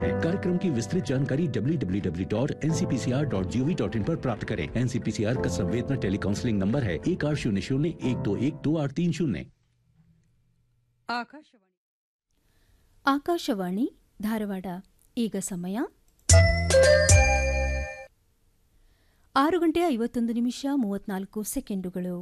कार्यक्रम की विस्तृत जानकारी www.ncpcr.gov.in पर प्राप्त करें एनसीपीसीआर का संवेदना टेली काउंसलिंग नंबर है एक आठ शून्य शून्य एक दो एक दो आठ तीन शून्य ಆಕಾಶವಾಣಿ ಆಕಾಶವಾಣಿ ಧಾರವಾಡ ಈಗ ಸಮಯ ಆರು ಗಂಟೆ ಐವತ್ತೊಂದು ನಿಮಿಷ ಮೂವತ್ನಾಲ್ಕು ಸೆಕೆಂಡುಗಳು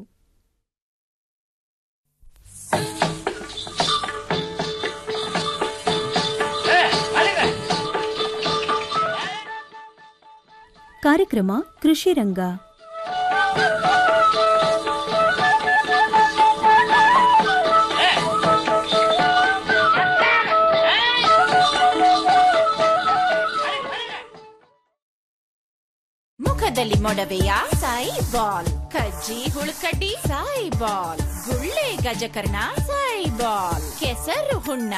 ಕಾರ್ಯಕ್ರಮ ಕೃಷಿ ರಂಗ ಮುಖದಲ್ಲಿ ಮೊಡವೆಯ ಸಾಯಿ ಬಾಲ್ ಕಜ್ಜಿ ಹುಳುಕಡ್ಡಿ ಸಾಯಿ ಬಾಲ್ ಗುಳ್ಳೆ ಗಜಕರ್ಣ ಸಾಯಿ ಬಾಲ್ ಕೆಸರು ಹುಣ್ಣ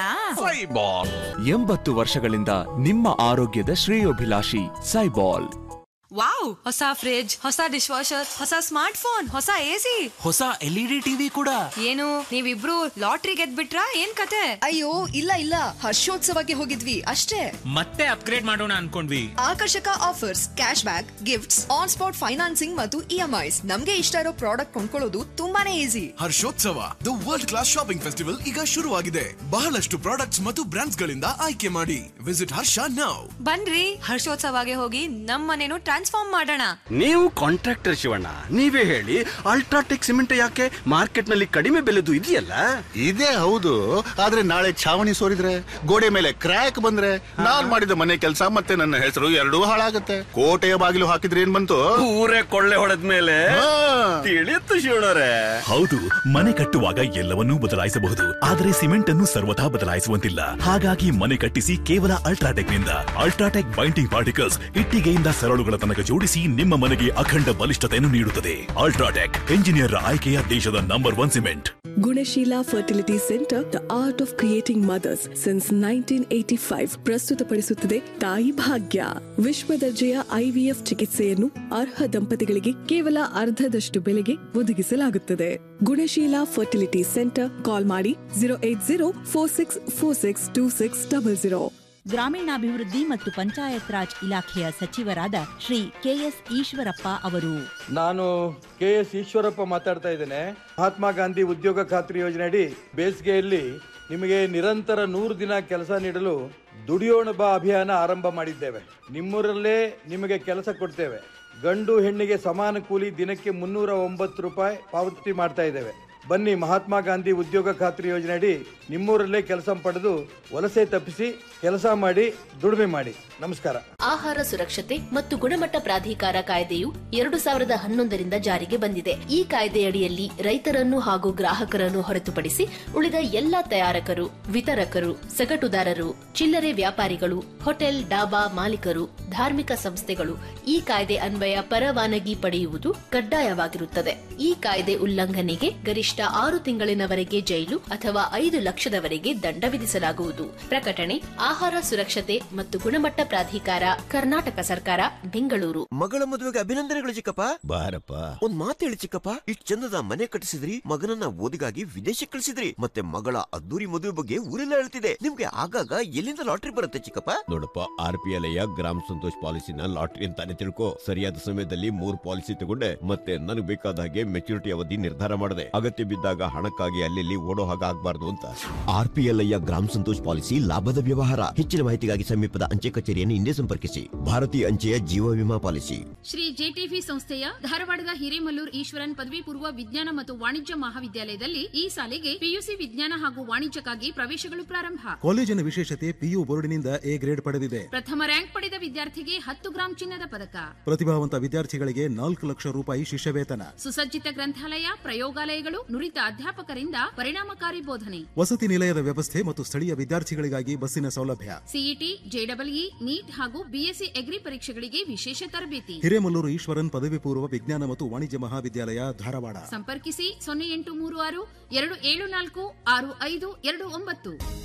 ಎಂಬತ್ತು ವರ್ಷಗಳಿಂದ ನಿಮ್ಮ ಆರೋಗ್ಯದ ಶ್ರೇಯೋಭಿಲಾಷಿ ಸೈಬಾಲ್ ವಾವ್ ಹೊಸ ಫ್ರಿಡ್ಜ್ ಹೊಸ ಡಿಶ್ ವಾಷರ್ ಹೊಸ ಸ್ಮಾರ್ಟ್ ಫೋನ್ ಹೊಸ ಎಸಿ ಹೊಸ ಎಲ್ಇಡಿ ಟಿವಿ ಕೂಡ ಏನು ನೀವಿಬ್ರು ಲಾಟ್ರಿ ಗೆದ್ಬಿಟ್ರಾ ಏನ್ ಕತೆ ಅಯ್ಯೋ ಇಲ್ಲ ಇಲ್ಲ ಹರ್ಷೋತ್ಸವಕ್ಕೆ ಹೋಗಿದ್ವಿ ಅಷ್ಟೇ ಮತ್ತೆ ಅಪ್ಗ್ರೇಡ್ ಮಾಡೋಣ ಅನ್ಕೊಂಡ್ವಿ ಆಕರ್ಷಕ offers cash back gifts on spot financing ಮತ್ತು ಇಎಂಐಸ್ ನಮ್ಗೆ ಇಷ್ಟ ಇರೋ ಪ್ರಾಡಕ್ಟ್ ಕೊಂಡ್ಕೊಳ್ಳೋದು ತುಂಬಾನೇ easy Harshotsav the world class shopping festival ಈಗ ಶುರುವಾಗಿದೆ ಬಹಳಷ್ಟು ಪ್ರಾಡಕ್ಟ್ಸ್ ಮತ್ತು ಬ್ರಾಂಡ್ಸ್ ಗಳಿಂದ ಆಯ್ಕೆ ಮಾಡಿ ವಿಸಿಟ್ ಹರ್ಷ ನೌ ಬನ್ರಿ ಹರ್ಷೋತ್ಸವಗೆ ಹೋಗಿ ನಮ್ಮನೇನು ಟ್ರಾನ್ಸ್ಫಾರ್ಮ್ ಮಾಡೋಣ ನೀವು ಕಾಂಟ್ರಾಕ್ಟರ್ ಶಿವಣ್ಣ ನೀವೇ ಹೇಳಿ ಅಲ್ಟ್ರಾಟೆಕ್ ಸಿಮೆಂಟ್ ಯಾಕೆ ಮಾರ್ಕೆಟ್ ನಲ್ಲಿ ಕಡಿಮೆ ಬೆಲೆದು ಇದೆಯಲ್ಲ ಇದೇ ಹೌದು ಆದ್ರೆ ನಾಳೆ ಛಾವಣಿ ಸೋರಿದ್ರೆ ಗೋಡೆ ಮೇಲೆ ಕ್ರ್ಯಾಕ್ ಬಂದ್ರೆ ನಾನ್ ಮಾಡಿದ ಮನೆ ಕೆಲಸ ಮತ್ತೆ ನನ್ನ ಹೆಸರು ಎರಡೂ ಹಾಳಾಗತ್ತೆ ಕೋಟೆಯ ಬಾಗಿಲು ಹಾಕಿದ್ರೆ ಏನ್ ಬಂತು ಊರೇ ಕೊಳ್ಳೆ ಹೊಡೆದ ಮೇಲೆ ತಿಳಿಯುತ್ತು ಶಿವಣ್ಣರೇ ಹೌದು ಮನೆ ಕಟ್ಟುವಾಗ ಎಲ್ಲವನ್ನೂ ಬದಲಾಯಿಸಬಹುದು ಆದರೆ ಸಿಮೆಂಟ್ ಅನ್ನು ಸರ್ವಥಾ ಬದಲಾಯಿಸುವಂತಿಲ್ಲ ಹಾಗಾಗಿ ಮನೆ ಕಟ್ಟಿಸಿ ಕೇವಲ ಅಲ್ಟ್ರಾಟೆಕ್ ನಿಂದ ಅಲ್ಟ್ರಾಟೆಕ್ ಬೈಂಡಿಂಗ್ ಪಾರ್ಟಿಕಲ್ಸ್ ಇಟ್ಟಿಗೆಯಿಂದ ಸರಳುಗಳ ತನಕ ಜೋಡಿಸಿ ನಿಮ್ಮ ಮನೆಗೆ ಅಖಂಡ ಬಲಿಷ್ಠತೆಯನ್ನು ನೀಡುತ್ತದೆ ಅಲ್ಟ್ರಾಟೆಕ್ ಎಂಜಿನಿಯರ್ ಆಯ್ಕೆಯ ದೇಶದ number one cement Gunasheela fertility centre the art of creating mothers since nineteen eighty five ಪ್ರಸ್ತುತಪಡಿಸುತ್ತದೆ ತಾಯಿ ಭಾಗ್ಯ ವಿಶ್ವ ದರ್ಜೆಯ ಐವಿಎಫ್ ಚಿಕಿತ್ಸೆಯನ್ನು ಅರ್ಹ ದಂಪತಿಗಳಿಗೆ ಕೇವಲ ಅರ್ಧದಷ್ಟು ಬೆಲೆಗೆ ಒದಗಿಸಲಾಗುತ್ತದೆ ಗುಣಶೀಲ ಫರ್ಟಿಲಿಟಿ ಸೆಂಟರ್ ಕಾಲ್ ಮಾಡಿ zero eight zero four six four six two six double zero ಗ್ರಾಮೀಣಾಭಿವೃದ್ಧಿ ಮತ್ತು ಪಂಚಾಯತ್ ರಾಜ್ ಇಲಾಖೆಯ ಸಚಿವರಾದ ಶ್ರೀ ಕೆಎಸ್ ಈಶ್ವರಪ್ಪ ಅವರು ನಾನು ಕೆ ಎಸ್ ಈಶ್ವರಪ್ಪ ಮಾತಾಡ್ತಾ ಇದ್ದೇನೆ ಮಹಾತ್ಮ ಗಾಂಧಿ ಉದ್ಯೋಗ ಖಾತ್ರಿ ಯೋಜನೆ ಅಡಿ ಬೇಸಿಗೆಯಲ್ಲಿ ನಿಮಗೆ ನಿರಂತರ ನೂರು ದಿನ ಕೆಲಸ ನೀಡಲು ದುಡಿಯೋಣ ಬಾ ಅಭಿಯಾನ ಆರಂಭ ಮಾಡಿದ್ದೇವೆ ನಿಮ್ಮೂರಲ್ಲೇ ನಿಮಗೆ ಕೆಲಸ ಕೊಡ್ತೇವೆ ಗಂಡು ಹೆಣ್ಣಿಗೆ ಸಮಾನ ಕೂಲಿ ದಿನಕ್ಕೆ ಮುನ್ನೂರ ಒಂಬತ್ತು ರೂಪಾಯಿ ಪಾವತಿ ಮಾಡ್ತಾ ಇದ್ದೇವೆ ಬನ್ನಿ ಮಹಾತ್ಮ ಗಾಂಧಿ ಉದ್ಯೋಗ ಖಾತ್ರಿ ಯೋಜನೆ ಅಡಿ ನಿಮ್ಮೂರಲ್ಲೇ ಕೆಲಸ ಪಡೆದು ವಲಸೆ ತಪ್ಪಿಸಿ ಕೆಲಸ ಮಾಡಿ ದುಡಿಮೆ ಮಾಡಿ ನಮಸ್ಕಾರ ಆಹಾರ ಸುರಕ್ಷತೆ ಮತ್ತು ಗುಣಮಟ್ಟ ಪ್ರಾಧಿಕಾರ ಕಾಯ್ದೆಯು ಎರಡು ಸಾವಿರದ ಹನ್ನೊಂದರಿಂದ ಜಾರಿಗೆ ಬಂದಿದೆ ಈ ಕಾಯ್ದೆಯಡಿಯಲ್ಲಿ ರೈತರನ್ನು ಹಾಗೂ ಗ್ರಾಹಕರನ್ನು ಹೊರತುಪಡಿಸಿ ಉಳಿದ ಎಲ್ಲಾ ತಯಾರಕರು ವಿತರಕರು ಸಗಟುದಾರರು ಚಿಲ್ಲರೆ ವ್ಯಾಪಾರಿಗಳು ಹೋಟೆಲ್ ಡಾಬಾ ಮಾಲೀಕರು ಧಾರ್ಮಿಕ ಸಂಸ್ಥೆಗಳು ಈ ಕಾಯ್ದೆ ಅನ್ವಯ ಪರವಾನಗಿ ಪಡೆಯುವುದು ಕಡ್ಡಾಯವಾಗಿರುತ್ತದೆ ಈ ಕಾಯ್ದೆ ಉಲ್ಲಂಘನೆಗೆ ಗರಿಷ್ಠ ಆರು ತಿಂಗಳಿನವರೆಗೆ ಜೈಲು ಅಥವಾ ಐದು ಲಕ್ಷದವರೆಗೆ ದಂಡ ವಿಧಿಸಲಾಗುವುದು ಪ್ರಕಟಣೆ ಆಹಾರ ಸುರಕ್ಷತೆ ಮತ್ತು ಗುಣಮಟ್ಟ ಪ್ರಾಧಿಕಾರ ಕರ್ನಾಟಕ ಸರ್ಕಾರ ಬೆಂಗಳೂರು ಮಗಳ ಮದುವೆಗೆ ಅಭಿನಂದನೆಗಳು ಚಿಕ್ಕಪ್ಪ ಬಾರಪ್ಪ ಒಂದ್ ಮಾತು ಹೇಳಿ ಚಿಕ್ಕಪ್ಪ ಇಷ್ಟ್ ಚಂದದ ಮನೆ ಕಟ್ಟಿಸಿದ್ರಿ ಮಗನನ್ನ ಓದಿಗಾಗಿ ವಿದೇಶಕ್ಕೆ ಕಳಿಸಿದ್ರಿ ಮತ್ತೆ ಮಗಳ ಅದ್ದೂರಿ ಮದುವೆ ಬಗ್ಗೆ ಊರೆಲ್ಲ ಹೇಳ್ತಿದೆ ನಿಮ್ಗೆ ಆಗಾಗ ಎಲ್ಲಿಂದ ಲಾಟ್ರಿ ಬರುತ್ತೆ ಚಿಕ್ಕಪ್ಪ ನೋಡಪ್ಪ ಆರ್ ಪಿ ಎಲ್ ಗ್ರಾಮ ಸಂತೋಷ್ ಪಾಲಿಸಿನ ಲಾಟ್ರಿ ಅಂತಾನೆ ತಿಳ್ಕೊ ಸರಿಯಾದ ಸಮಯದಲ್ಲಿ ಮೂರ್ ಪಾಲಿಸಿ ತಗೊಂಡೆ ಮತ್ತೆ ನನಗೆ ಬೇಕಾದ ಹಾಗೆ ಮೆಚುರಿಟಿ ಅವಧಿ ನಿರ್ಧಾರ ಮಾಡಿದೆ ಅಗತ್ಯ ಬಿದ್ದಾಗ ಹಣಕ್ಕಾಗಿ ಅಲ್ಲಿ ಓಡೋ ಹಾಗೆ ಆಗ್ಬಾರ್ದು ಅಂತ ಆರ್ ಪಿ ಎಲ್ ಗ್ರಾಮ ಸಂತೋಷ್ ಪಾಲಿಸಿ ಲಾಭದ ವ್ಯವಹಾರ ಹೆಚ್ಚಿನ ಮಾಹಿತಿಗಾಗಿ ಸಮೀಪದ ಅಂಚೆ ಕಚೇರಿಯನ್ನು ಹಿಂದೆ ಸಂಪರ್ಕಿಸಿ ಭಾರತೀಯ ಅಂಚೆಯ ಜೀವ ವಿಮಾ ಪಾಲಿಸಿ ಶ್ರೀ ಜೆಟಿಫಿ ಸಂಸ್ಥೆಯ ಧಾರವಾಡದ ಹಿರೇಮಲ್ಲೂರ್ ಈಶ್ವರನ್ ಪದವಿ ಪೂರ್ವ ವಿಜ್ಞಾನ ಮತ್ತು ವಾಣಿಜ್ಯ ಮಹಾವಿದ್ಯಾಲಯದಲ್ಲಿ ಈ ಸಾಲಿಗೆ ಪಿಯುಸಿ ವಿಜ್ಞಾನ ಹಾಗೂ ವಾಣಿಜ್ಯಕ್ಕಾಗಿ ಪ್ರವೇಶಗಳು ಪ್ರಾರಂಭ ಕಾಲೇಜಿನ ವಿಶೇಷತೆ ಪಿಯು ಬೋರ್ಡಿನಿಂದ ಎ ಗ್ರೇಡ್ ಪಡೆದಿದೆ ಪ್ರಥಮ ರ್ಯಾಂಕ್ ಪಡೆದ ವಿದ್ಯಾರ್ಥಿಗೆ ಹತ್ತು ಗ್ರಾಂ ಚಿನ್ನದ ಪದಕ ಪ್ರತಿಭಾವಂತ ವಿದ್ಯಾರ್ಥಿಗಳಿಗೆ ನಾಲ್ಕು ಲಕ್ಷ ರೂಪಾಯಿ ಶಿಷ್ಯ ವೇತನ ಸುಸಜ್ಜಿತ ಗ್ರಂಥಾಲಯ ಪ್ರಯೋಗಾಲಯಗಳು ನುರಿತ ಅಧ್ಯಾಪಕರಿಂದ ಪರಿಣಾಮಕಾರಿ ಬೋಧನೆ ವಸತಿ ನಿಲಯದ ವ್ಯವಸ್ಥೆ ಮತ್ತು ಸ್ಥಳೀಯ ವಿದ್ಯಾರ್ಥಿಗಳಿಗಾಗಿ ಬಸ್ಸಿನ ಸೌಲಭ್ಯ ಸಿಇಟಿ ಜೆಡಬ್ಲ್ಇ ನೀಟ್ ಹಾಗೂ ಬಿಎಸ್ಸಿ ಎಗ್ರಿ ಪರೀಕ್ಷೆಗಳಿಗೆ ವಿಶೇಷ ತರಬೇತಿ ಹಿರೇಮಲ್ಲೂರು ಈಶ್ವರನ್ ಪದವಿ ಪೂರ್ವ ವಿಜ್ಞಾನ ಮತ್ತು ವಾಣಿಜ್ಯ ಮಹಾವಿದ್ಯಾಲಯ ಧಾರವಾಡ ಸಂಪರ್ಕಿಸಿ ಸೊನ್ನೆ ಎಂಟು ಮೂರು ಆರು ಎರಡು ಏಳು ನಾಲ್ಕು ಆರು ಐದು ಎರಡು ಒಂಬತ್ತು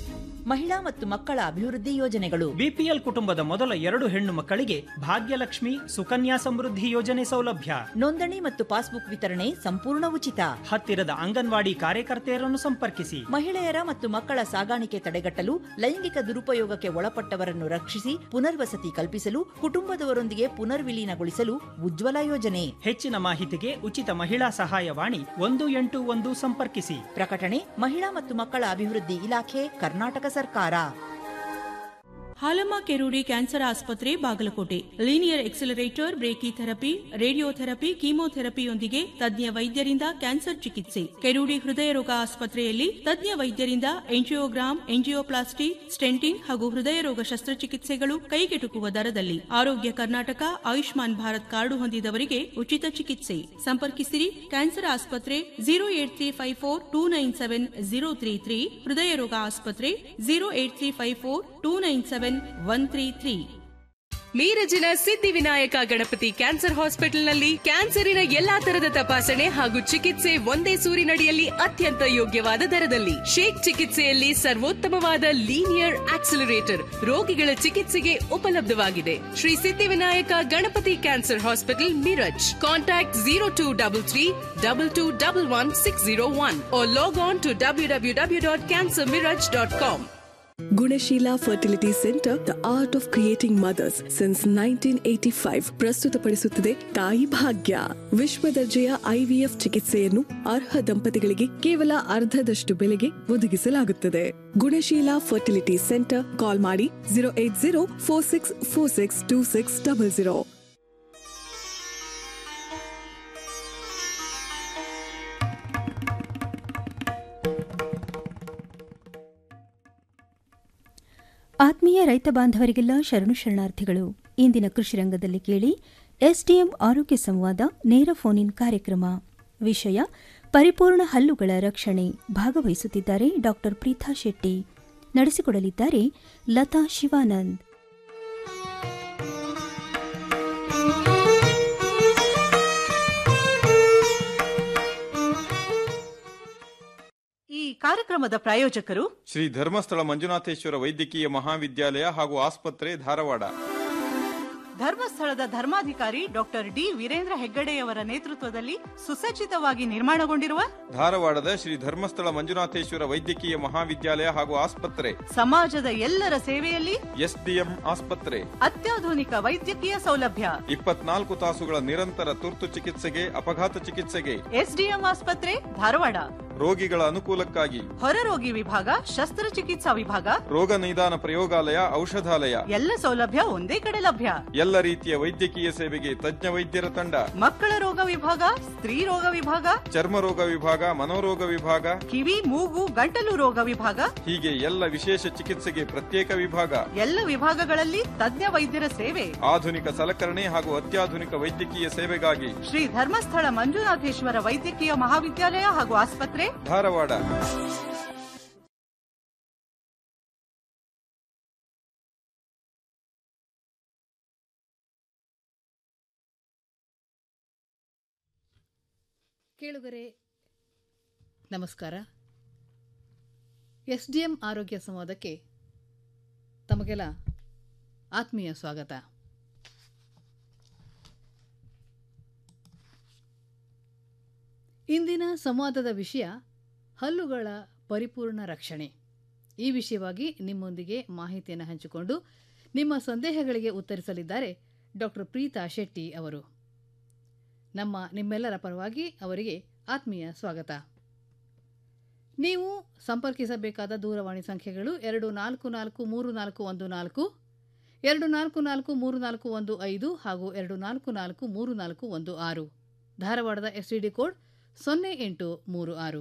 ಮಹಿಳಾ ಮತ್ತು ಮಕ್ಕಳ ಅಭಿವೃದ್ಧಿ ಯೋಜನೆಗಳು ಬಿಪಿಎಲ್ ಕುಟುಂಬದ ಮೊದಲ ಎರಡು ಹೆಣ್ಣು ಮಕ್ಕಳಿಗೆ ಭಾಗ್ಯಲಕ್ಷ್ಮಿ ಸುಕನ್ಯಾ ಸಮೃದ್ಧಿ ಯೋಜನೆ ಸೌಲಭ್ಯ ನೋಂದಣಿ ಮತ್ತು ಪಾಸ್ಬುಕ್ ವಿತರಣೆ ಸಂಪೂರ್ಣ ಉಚಿತ ಹತ್ತಿರದ ಅಂಗನವಾಡಿ ಕಾರ್ಯಕರ್ತೆಯರನ್ನು ಸಂಪರ್ಕಿಸಿ ಮಹಿಳೆಯರ ಮತ್ತು ಮಕ್ಕಳ ಸಾಗಾಣಿಕೆ ತಡೆಗಟ್ಟಲು ಲೈಂಗಿಕ ದುರುಪಯೋಗಕ್ಕೆ ಒಳಪಟ್ಟವರನ್ನು ರಕ್ಷಿಸಿ ಪುನರ್ವಸತಿ ಕಲ್ಪಿಸಲು ಕುಟುಂಬದವರೊಂದಿಗೆ ಪುನರ್ವಿಲೀನಗೊಳಿಸಲು ಉಜ್ವಲ ಯೋಜನೆ ಹೆಚ್ಚಿನ ಮಾಹಿತಿಗೆ ಉಚಿತ ಮಹಿಳಾ ಸಹಾಯವಾಣಿ ಒಂದು ಎಂಟು ಒಂದು ಸಂಪರ್ಕಿಸಿ ಪ್ರಕಟಣೆ ಮಹಿಳಾ ಮತ್ತು ಮಕ್ಕಳ ಅಭಿವೃದ್ಧಿ ಇಲಾಖೆ ಕರ್ನಾಟಕ ಸರ್ಕಾರ ಹಾಲಮ್ಮ ಕೆರೂಡಿ ಕ್ಯಾನ್ಸರ್ ಆಸ್ಪತ್ರೆ Bagalkote linear accelerator brachytherapy radiotherapy ಕೀಮೋಥೆರಪಿಯೊಂದಿಗೆ ತಜ್ಞ ವೈದ್ಯರಿಂದ ಕ್ಯಾನ್ಸರ್ ಚಿಕಿತ್ಸೆ ಕೆರೂಡಿ ಹೃದಯ ರೋಗ ಆಸ್ಪತ್ರೆಯಲ್ಲಿ ತಜ್ಞ ವೈದ್ಯರಿಂದ ಎಂಜಿಯೋಗ್ರಾಮ್ ಎಂಜಿಯೋಪ್ಲಾಸ್ಟಿ ಸ್ಟೆಂಟಿಂಗ್ ಹಾಗೂ ಹೃದಯ ರೋಗ ಶಸ್ತ್ರಚಿಕಿತ್ಸೆಗಳು ಕೈಗೆಟುಕುವ ದರದಲ್ಲಿ ಆರೋಗ್ಯ ಕರ್ನಾಟಕ ಆಯುಷ್ಮಾನ್ ಭಾರತ್ ಕಾರ್ಡು ಹೊಂದಿದವರಿಗೆ ಉಚಿತ ಚಿಕಿತ್ಸೆ ಸಂಪರ್ಕಿಸಿರಿ ಕ್ಯಾನ್ಸರ್ ಆಸ್ಪತ್ರೆ zero eight three five four two nine seven zero three three ಹೃದಯ ರೋಗ ಆಸ್ಪತ್ರೆ zero eight three five four two nine seven one three three ಮೀರಜಿನ ಸಿದ್ಧಿವಿನಾಯಕ ಗಣಪತಿ ಕ್ಯಾನ್ಸರ್ ಹಾಸ್ಪಿಟಲ್ನಲ್ಲಿ ಕ್ಯಾನ್ಸರಿನ ಎಲ್ಲಾ ತರದ ತಪಾಸಣೆ ಹಾಗೂ ಚಿಕಿತ್ಸೆ ಒಂದೇ ಸೂರಿನಡಿಯಲ್ಲಿ ಅತ್ಯಂತ ಯೋಗ್ಯವಾದ ದರದಲ್ಲಿ ಶೇಕ್ ಚಿಕಿತ್ಸೆಯಲ್ಲಿ ಸರ್ವೋತ್ತಮವಾದ ಲೀನಿಯರ್ ಆಕ್ಸಿಲರೇಟರ್ ರೋಗಿಗಳ ಚಿಕಿತ್ಸೆಗೆ ಉಪಲಬ್ಧವಾಗಿದೆ Shri Siddhivinayak Ganapati cancer hospital Miraj contact zero two double three double two double one six zero one log on to W W W dot cancer Miraj dot com Gunasheela fertility centre the art of creating mothers since nineteen eighty five ಪ್ರಸ್ತುತಪಡಿಸುತ್ತದೆ ತಾಯಿ ಭಾಗ್ಯ ವಿಶ್ವ ದರ್ಜೆಯ IVF ಚಿಕಿತ್ಸೆಯನ್ನು ಅರ್ಹ ದಂಪತಿಗಳಿಗೆ ಕೇವಲ ಅರ್ಧದಷ್ಟು ಬೆಲೆಗೆ ಒದಗಿಸಲಾಗುತ್ತದೆ ಗುಣಶೀಲ ಫರ್ಟಿಲಿಟಿ ಸೆಂಟರ್ ಕಾಲ್ ಮಾಡಿ zero eight zero four six four six two six double zero ಆತ್ಮೀಯ ರೈತ ಬಾಂಧವರಿಗೆಲ್ಲ ಶರಣು ಶರಣಾರ್ಥಿಗಳು ಇಂದಿನ ಕೃಷಿ ರಂಗದಲ್ಲಿ ಕೇಳಿ ಎಸ್ಡಿಎಂ ಆರೋಗ್ಯ ಸಂವಾದ ನೇರ ಫೋನ್ ಇನ್ ಕಾರ್ಯಕ್ರಮ ವಿಷಯ ಪರಿಪೂರ್ಣ ಹಲ್ಲುಗಳ ರಕ್ಷಣೆ ಭಾಗವಹಿಸುತ್ತಿದ್ದಾರೆ ಡಾಕ್ಟರ್ ಪ್ರೀತಾ ಶೆಟ್ಟಿ ನಡೆಸಿಕೊಡಲಿದ್ದಾರೆ ಲತಾ ಶಿವಾನಂದ್ ಈ ಕಾರ್ಯಕ್ರಮದ ಪ್ರಾಯೋಜಕರು ಶ್ರೀ ಧರ್ಮಸ್ಥಳ ಮಂಜುನಾಥೇಶ್ವರ ವೈದ್ಯಕೀಯ ಮಹಾವಿದ್ಯಾಲಯ ಹಾಗೂ ಆಸ್ಪತ್ರೆ ಧಾರವಾಡ ಧರ್ಮಸ್ಥಳದ ಧರ್ಮಾಧಿಕಾರಿ ಡಾಕ್ಟರ್ ಡಿ ವೀರೇಂದ್ರ ಹೆಗ್ಗಡೆಯವರ ನೇತೃತ್ವದಲ್ಲಿ ಸುಸಜ್ಜಿತವಾಗಿ ನಿರ್ಮಾಣಗೊಂಡಿರುವ ಧಾರವಾಡದ ಶ್ರೀ ಧರ್ಮಸ್ಥಳ ಮಂಜುನಾಥೇಶ್ವರ ವೈದ್ಯಕೀಯ ಮಹಾವಿದ್ಯಾಲಯ ಹಾಗೂ ಆಸ್ಪತ್ರೆ ಸಮಾಜದ ಎಲ್ಲರ ಸೇವೆಯಲ್ಲಿ ಎಸ್ಡಿಎಂ ಆಸ್ಪತ್ರೆ ಅತ್ಯಾಧುನಿಕ ವೈದ್ಯಕೀಯ ಸೌಲಭ್ಯ ಇಪ್ಪತ್ನಾಲ್ಕು ತಾಸುಗಳ ನಿರಂತರ ತುರ್ತು ಚಿಕಿತ್ಸೆಗೆ ಅಪಘಾತ ಚಿಕಿತ್ಸೆಗೆ ಎಸ್ಡಿಎಂ ಆಸ್ಪತ್ರೆ ಧಾರವಾಡ ರೋಗಿಗಳ ಅನುಕೂಲಕ್ಕಾಗಿ ಹೊರರೋಗಿ ವಿಭಾಗ ಶಸ್ತ್ರಚಿಕಿತ್ಸಾ ವಿಭಾಗ ರೋಗ ನಿದಾನ ಪ್ರಯೋಗಾಲಯ ಔಷಧಾಲಯ ಎಲ್ಲ ಸೌಲಭ್ಯ ಒಂದೇ ಕಡೆ ಲಭ್ಯ ಎಲ್ಲ ರೀತಿಯ ವೈದ್ಯಕೀಯ ಸೇವೆಗೆ ತಜ್ಞ ವೈದ್ಯರ ತಂಡ ಮಕ್ಕಳ ರೋಗ ವಿಭಾಗ ಸ್ತ್ರೀ ರೋಗ ವಿಭಾಗ ಚರ್ಮ ರೋಗ ವಿಭಾಗ ಮನೋರೋಗ ವಿಭಾಗ ಕಿವಿ ಮೂಗು ಗಂಟಲು ರೋಗ ವಿಭಾಗ ಹೀಗೆ ಎಲ್ಲ ವಿಶೇಷ ಚಿಕಿತ್ಸೆಗೆ ಪ್ರತ್ಯೇಕ ವಿಭಾಗ ಎಲ್ಲ ವಿಭಾಗಗಳಲ್ಲಿ ತಜ್ಞ ವೈದ್ಯರ ಸೇವೆ ಆಧುನಿಕ ಸಲಕರಣೆ ಹಾಗೂ ಅತ್ಯಾಧುನಿಕ ವೈದ್ಯಕೀಯ ಸೇವೆಗಾಗಿ ಶ್ರೀ ಧರ್ಮಸ್ಥಳ ಮಂಜುನಾಥೇಶ್ವರ ವೈದ್ಯಕೀಯ ಮಹಾವಿದ್ಯಾಲಯ ಹಾಗೂ ಆಸ್ಪತ್ರೆ ಧಾರವಾಡ ಕೇಳುಗರೆ ನಮಸ್ಕಾರ ಎಸ್ ಡಿ ಎಂ ಆರೋಗ್ಯ ಸಂವಾದಕ್ಕೆ ತಮಗೆಲ್ಲ ಆತ್ಮೀಯ ಸ್ವಾಗತ ಇಂದಿನ ಸಂವಾದದ ವಿಷಯ ಹಲ್ಲುಗಳ ಪರಿಪೂರ್ಣ ರಕ್ಷಣೆ ಈ ವಿಷಯವಾಗಿ ನಿಮ್ಮೊಂದಿಗೆ ಮಾಹಿತಿಯನ್ನು ಹಂಚಿಕೊಂಡು ನಿಮ್ಮ ಸಂದೇಹಗಳಿಗೆ ಉತ್ತರಿಸಲಿದ್ದಾರೆ ಡಾಕ್ಟರ್ ಪ್ರೀತಾ ಶೆಟ್ಟಿ ಅವರು ನಮ್ಮ ನಿಮ್ಮೆಲ್ಲರ ಪರವಾಗಿ ಅವರಿಗೆ ಆತ್ಮೀಯ ಸ್ವಾಗತ ನೀವು ಸಂಪರ್ಕಿಸಬೇಕಾದ ದೂರವಾಣಿ ಸಂಖ್ಯೆಗಳು ಎರಡು ನಾಲ್ಕು ನಾಲ್ಕು ಮೂರು ನಾಲ್ಕು ಒಂದು ನಾಲ್ಕು ಎರಡು ನಾಲ್ಕು ನಾಲ್ಕು ಮೂರು ನಾಲ್ಕು ಒಂದು ಐದು ಹಾಗೂ ಎರಡು ನಾಲ್ಕು ನಾಲ್ಕು ಮೂರು ನಾಲ್ಕು ಒಂದು ಆರು ಧಾರವಾಡದ ಎಸ್ ಡಿ ಕೋಡ್ ಸೊನ್ನೆ ಎಂಟು ಮೂರು ಆರು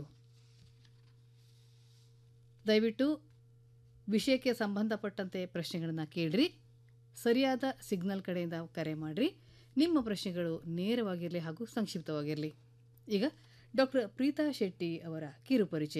ದಯವಿಟ್ಟು ವಿಷಯಕ್ಕೆ ಸಂಬಂಧಪಟ್ಟಂತೆ ಪ್ರಶ್ನೆಗಳನ್ನು ಕೇಳ್ರಿ ಸರಿಯಾದ ಸಿಗ್ನಲ್ ಕಡೆಯಿಂದ ಕರೆ ಮಾಡಿರಿ ನಿಮ್ಮ ಪ್ರಶ್ನೆಗಳು ನೇರವಾಗಿರಲಿ ಹಾಗೂ ಸಂಕ್ಷಿಪ್ತವಾಗಿರಲಿ ಈಗ ಡಾಕ್ಟರ್ ಪ್ರೀತಾ ಶೆಟ್ಟಿ ಅವರ ಕಿರು ಪರಿಚಯ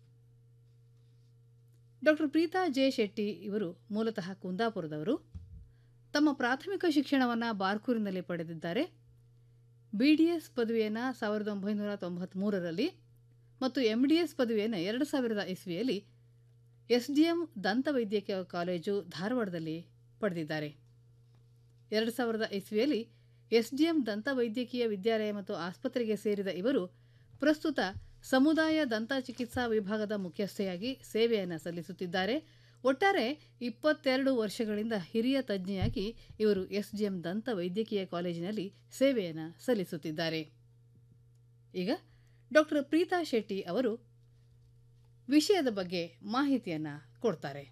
ಡಾಕ್ಟರ್ ಪ್ರೀತಾ ಜೆ ಶೆಟ್ಟಿ ಇವರು ಮೂಲತಃ ಕುಂದಾಪುರದವರು ತಮ್ಮ ಪ್ರಾಥಮಿಕ ಶಿಕ್ಷಣವನ್ನು ಬಾರ್ಕೂರಿನಲ್ಲಿ ಪಡೆದಿದ್ದಾರೆ ಬಿ ಡಿ ಎಸ್ ಪದವಿಯನ್ನು ಸಾವಿರದ ಒಂಬೈನೂರ ತೊಂಬತ್ತ್ಮೂರರಲ್ಲಿ ಮತ್ತು ಎಂ ಡಿ ಎಸ್ ಪದವಿಯನ್ನು ಎರಡು ಸಾವಿರದ ಇಸ್ವಿಯಲ್ಲಿ ಎಸ್ಡಿಎಂ ದಂತವೈದ್ಯಕೀಯ ಕಾಲೇಜು ಧಾರವಾಡದಲ್ಲಿ ಪಡೆದಿದ್ದಾರೆ ಎರಡು ಸಾವಿರದ ಇಸ್ವಿಯಲ್ಲಿ ಎಸ್ಡಿಎಂ ದಂತವೈದ್ಯಕೀಯ ವಿದ್ಯಾಲಯ ಮತ್ತು ಆಸ್ಪತ್ರೆಗೆ ಸೇರಿದ ಇವರು ಪ್ರಸ್ತುತ ಸಮುದಾಯ ದಂತ ಚಿಕಿತ್ಸಾ ವಿಭಾಗದ ಮುಖ್ಯಸ್ಥೆಯಾಗಿ ಸೇವೆಯನ್ನು ಸಲ್ಲಿಸುತ್ತಿದ್ದಾರೆ ಒಟ್ಟಾರೆ ಇಪ್ಪತ್ತೆರಡು ವರ್ಷಗಳಿಂದ ಹಿರಿಯ ತಜ್ಞೆಯಾಗಿ ಇವರು ಎಸ್ಡಿಎಂ ದಂತ ವೈದ್ಯಕೀಯ ಕಾಲೇಜಿನಲ್ಲಿ ಸೇವೆಯನ್ನು ಸಲ್ಲಿಸುತ್ತಿದ್ದಾರೆ ಈಗ ಡಾಕ್ಟರ್ ಪ್ರೀತಾ ಶೆಟ್ಟಿ ಅವರು ವಿಷಯದ ಬಗ್ಗೆ ಮಾಹಿತಿಯನ್ನು ಕೊಡ್ತಾರೆ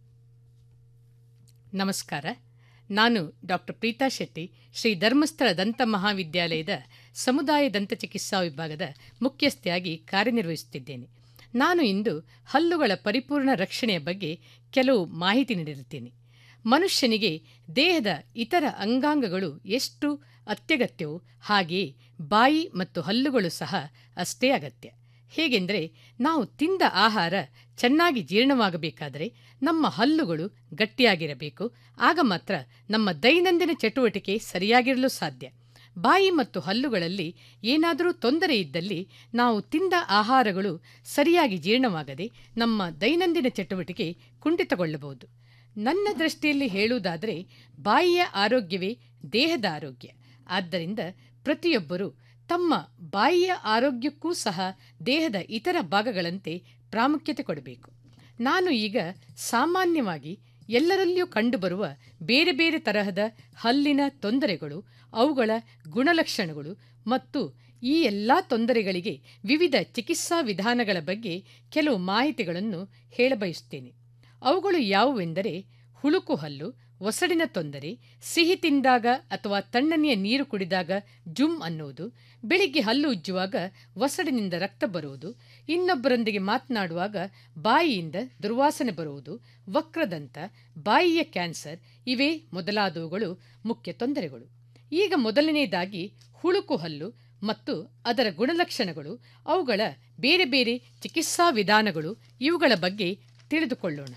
ನಮಸ್ಕಾರ ನಾನು ಡಾಕ್ಟರ್ ಪ್ರೀತಾ ಶೆಟ್ಟಿ ಶ್ರೀ ಧರ್ಮಸ್ಥಳ ದಂತ ಮಹಾವಿದ್ಯಾಲಯದ ಸಮುದಾಯ ದಂತ ಚಿಕಿತ್ಸಾ ವಿಭಾಗದ ಮುಖ್ಯಸ್ಥೆಯಾಗಿ ಕಾರ್ಯನಿರ್ವಹಿಸುತ್ತಿದ್ದೇನೆ ನಾನು ಇಂದು ಹಲ್ಲುಗಳ ಪರಿಪೂರ್ಣ ರಕ್ಷಣೆಯ ಬಗ್ಗೆ ಕೆಲವು ಮಾಹಿತಿ ನೀಡಿರುತ್ತೇನೆ ಮನುಷ್ಯನಿಗೆ ದೇಹದ ಇತರ ಅಂಗಾಂಗಗಳು ಎಷ್ಟು ಅತ್ಯಗತ್ಯವೋ ಹಾಗೆಯೇ ಬಾಯಿ ಮತ್ತು ಹಲ್ಲುಗಳು ಸಹ ಅಷ್ಟೇ ಅಗತ್ಯ ಹೇಗೆಂದರೆ ನಾವು ತಿಂದ ಆಹಾರ ಚೆನ್ನಾಗಿ ಜೀರ್ಣವಾಗಬೇಕಾದರೆ ನಮ್ಮ ಹಲ್ಲುಗಳು ಗಟ್ಟಿಯಾಗಿರಬೇಕು ಆಗ ಮಾತ್ರ ನಮ್ಮ ದೈನಂದಿನ ಚಟುವಟಿಕೆ ಸರಿಯಾಗಿರಲು ಸಾಧ್ಯ ಬಾಯಿ ಮತ್ತು ಹಲ್ಲುಗಳಲ್ಲಿ ಏನಾದರೂ ತೊಂದರೆ ಇದ್ದಲ್ಲಿ ನಾವು ತಿಂದ ಆಹಾರಗಳು ಸರಿಯಾಗಿ ಜೀರ್ಣವಾಗದೆ ನಮ್ಮ ದೈನಂದಿನ ಚಟುವಟಿಕೆ ಕುಂಠಿತಗೊಳ್ಳಬಹುದು ನನ್ನ ದೃಷ್ಟಿಯಲ್ಲಿ ಹೇಳುವುದಾದರೆ ಬಾಯಿಯ ಆರೋಗ್ಯವೇ ದೇಹದ ಆರೋಗ್ಯ ಆದ್ದರಿಂದ ಪ್ರತಿಯೊಬ್ಬರೂ ತಮ್ಮ ಬಾಯಿಯ ಆರೋಗ್ಯಕ್ಕೂ ಸಹ ದೇಹದ ಇತರ ಭಾಗಗಳಂತೆ ಪ್ರಾಮುಖ್ಯತೆ ಕೊಡಬೇಕು ನಾನು ಈಗ ಸಾಮಾನ್ಯವಾಗಿ ಎಲ್ಲರಲ್ಲಿಯೂ ಕಂಡುಬರುವ ಬೇರೆ ಬೇರೆ ತರಹದ ಹಲ್ಲಿನ ತೊಂದರೆಗಳು ಅವುಗಳ ಗುಣಲಕ್ಷಣಗಳು ಮತ್ತು ಈ ಎಲ್ಲ ತೊಂದರೆಗಳಿಗೆ ವಿವಿಧ ಚಿಕಿತ್ಸಾ ವಿಧಾನಗಳ ಬಗ್ಗೆ ಕೆಲವು ಮಾಹಿತಿಗಳನ್ನು ಹೇಳಬಯಸುತ್ತೇನೆ ಅವುಗಳು ಯಾವುವೆಂದರೆ ಹುಳುಕು ಹಲ್ಲು ಒಸಡಿನ ತೊಂದರೆ ಸಿಹಿ ತಿಂದಾಗ ಅಥವಾ ತಣ್ಣನೆಯ ನೀರು ಕುಡಿದಾಗ ಜುಮ್ ಅನ್ನುವುದು ಬೆಳಿಗ್ಗೆ ಹಲ್ಲು ಉಜ್ಜುವಾಗ ಒಸಡಿನಿಂದ ರಕ್ತ ಬರುವುದು ಇನ್ನೊಬ್ಬರೊಂದಿಗೆ ಮಾತನಾಡುವಾಗ ಬಾಯಿಯಿಂದ ದುರ್ವಾಸನೆ ಬರುವುದು ವಕ್ರದಂತ ಬಾಯಿಯ ಕ್ಯಾನ್ಸರ್ ಇವೇ ಮೊದಲಾದವುಗಳು ಮುಖ್ಯ ತೊಂದರೆಗಳು ಈಗ ಮೊದಲನೆಯದಾಗಿ ಹುಳುಕು ಹಲ್ಲು ಮತ್ತು ಅದರ ಗುಣಲಕ್ಷಣಗಳು ಅವುಗಳ ಬೇರೆ ಬೇರೆ ಚಿಕಿತ್ಸಾ ವಿಧಾನಗಳು ಇವುಗಳ ಬಗ್ಗೆ ತಿಳಿದುಕೊಳ್ಳೋಣ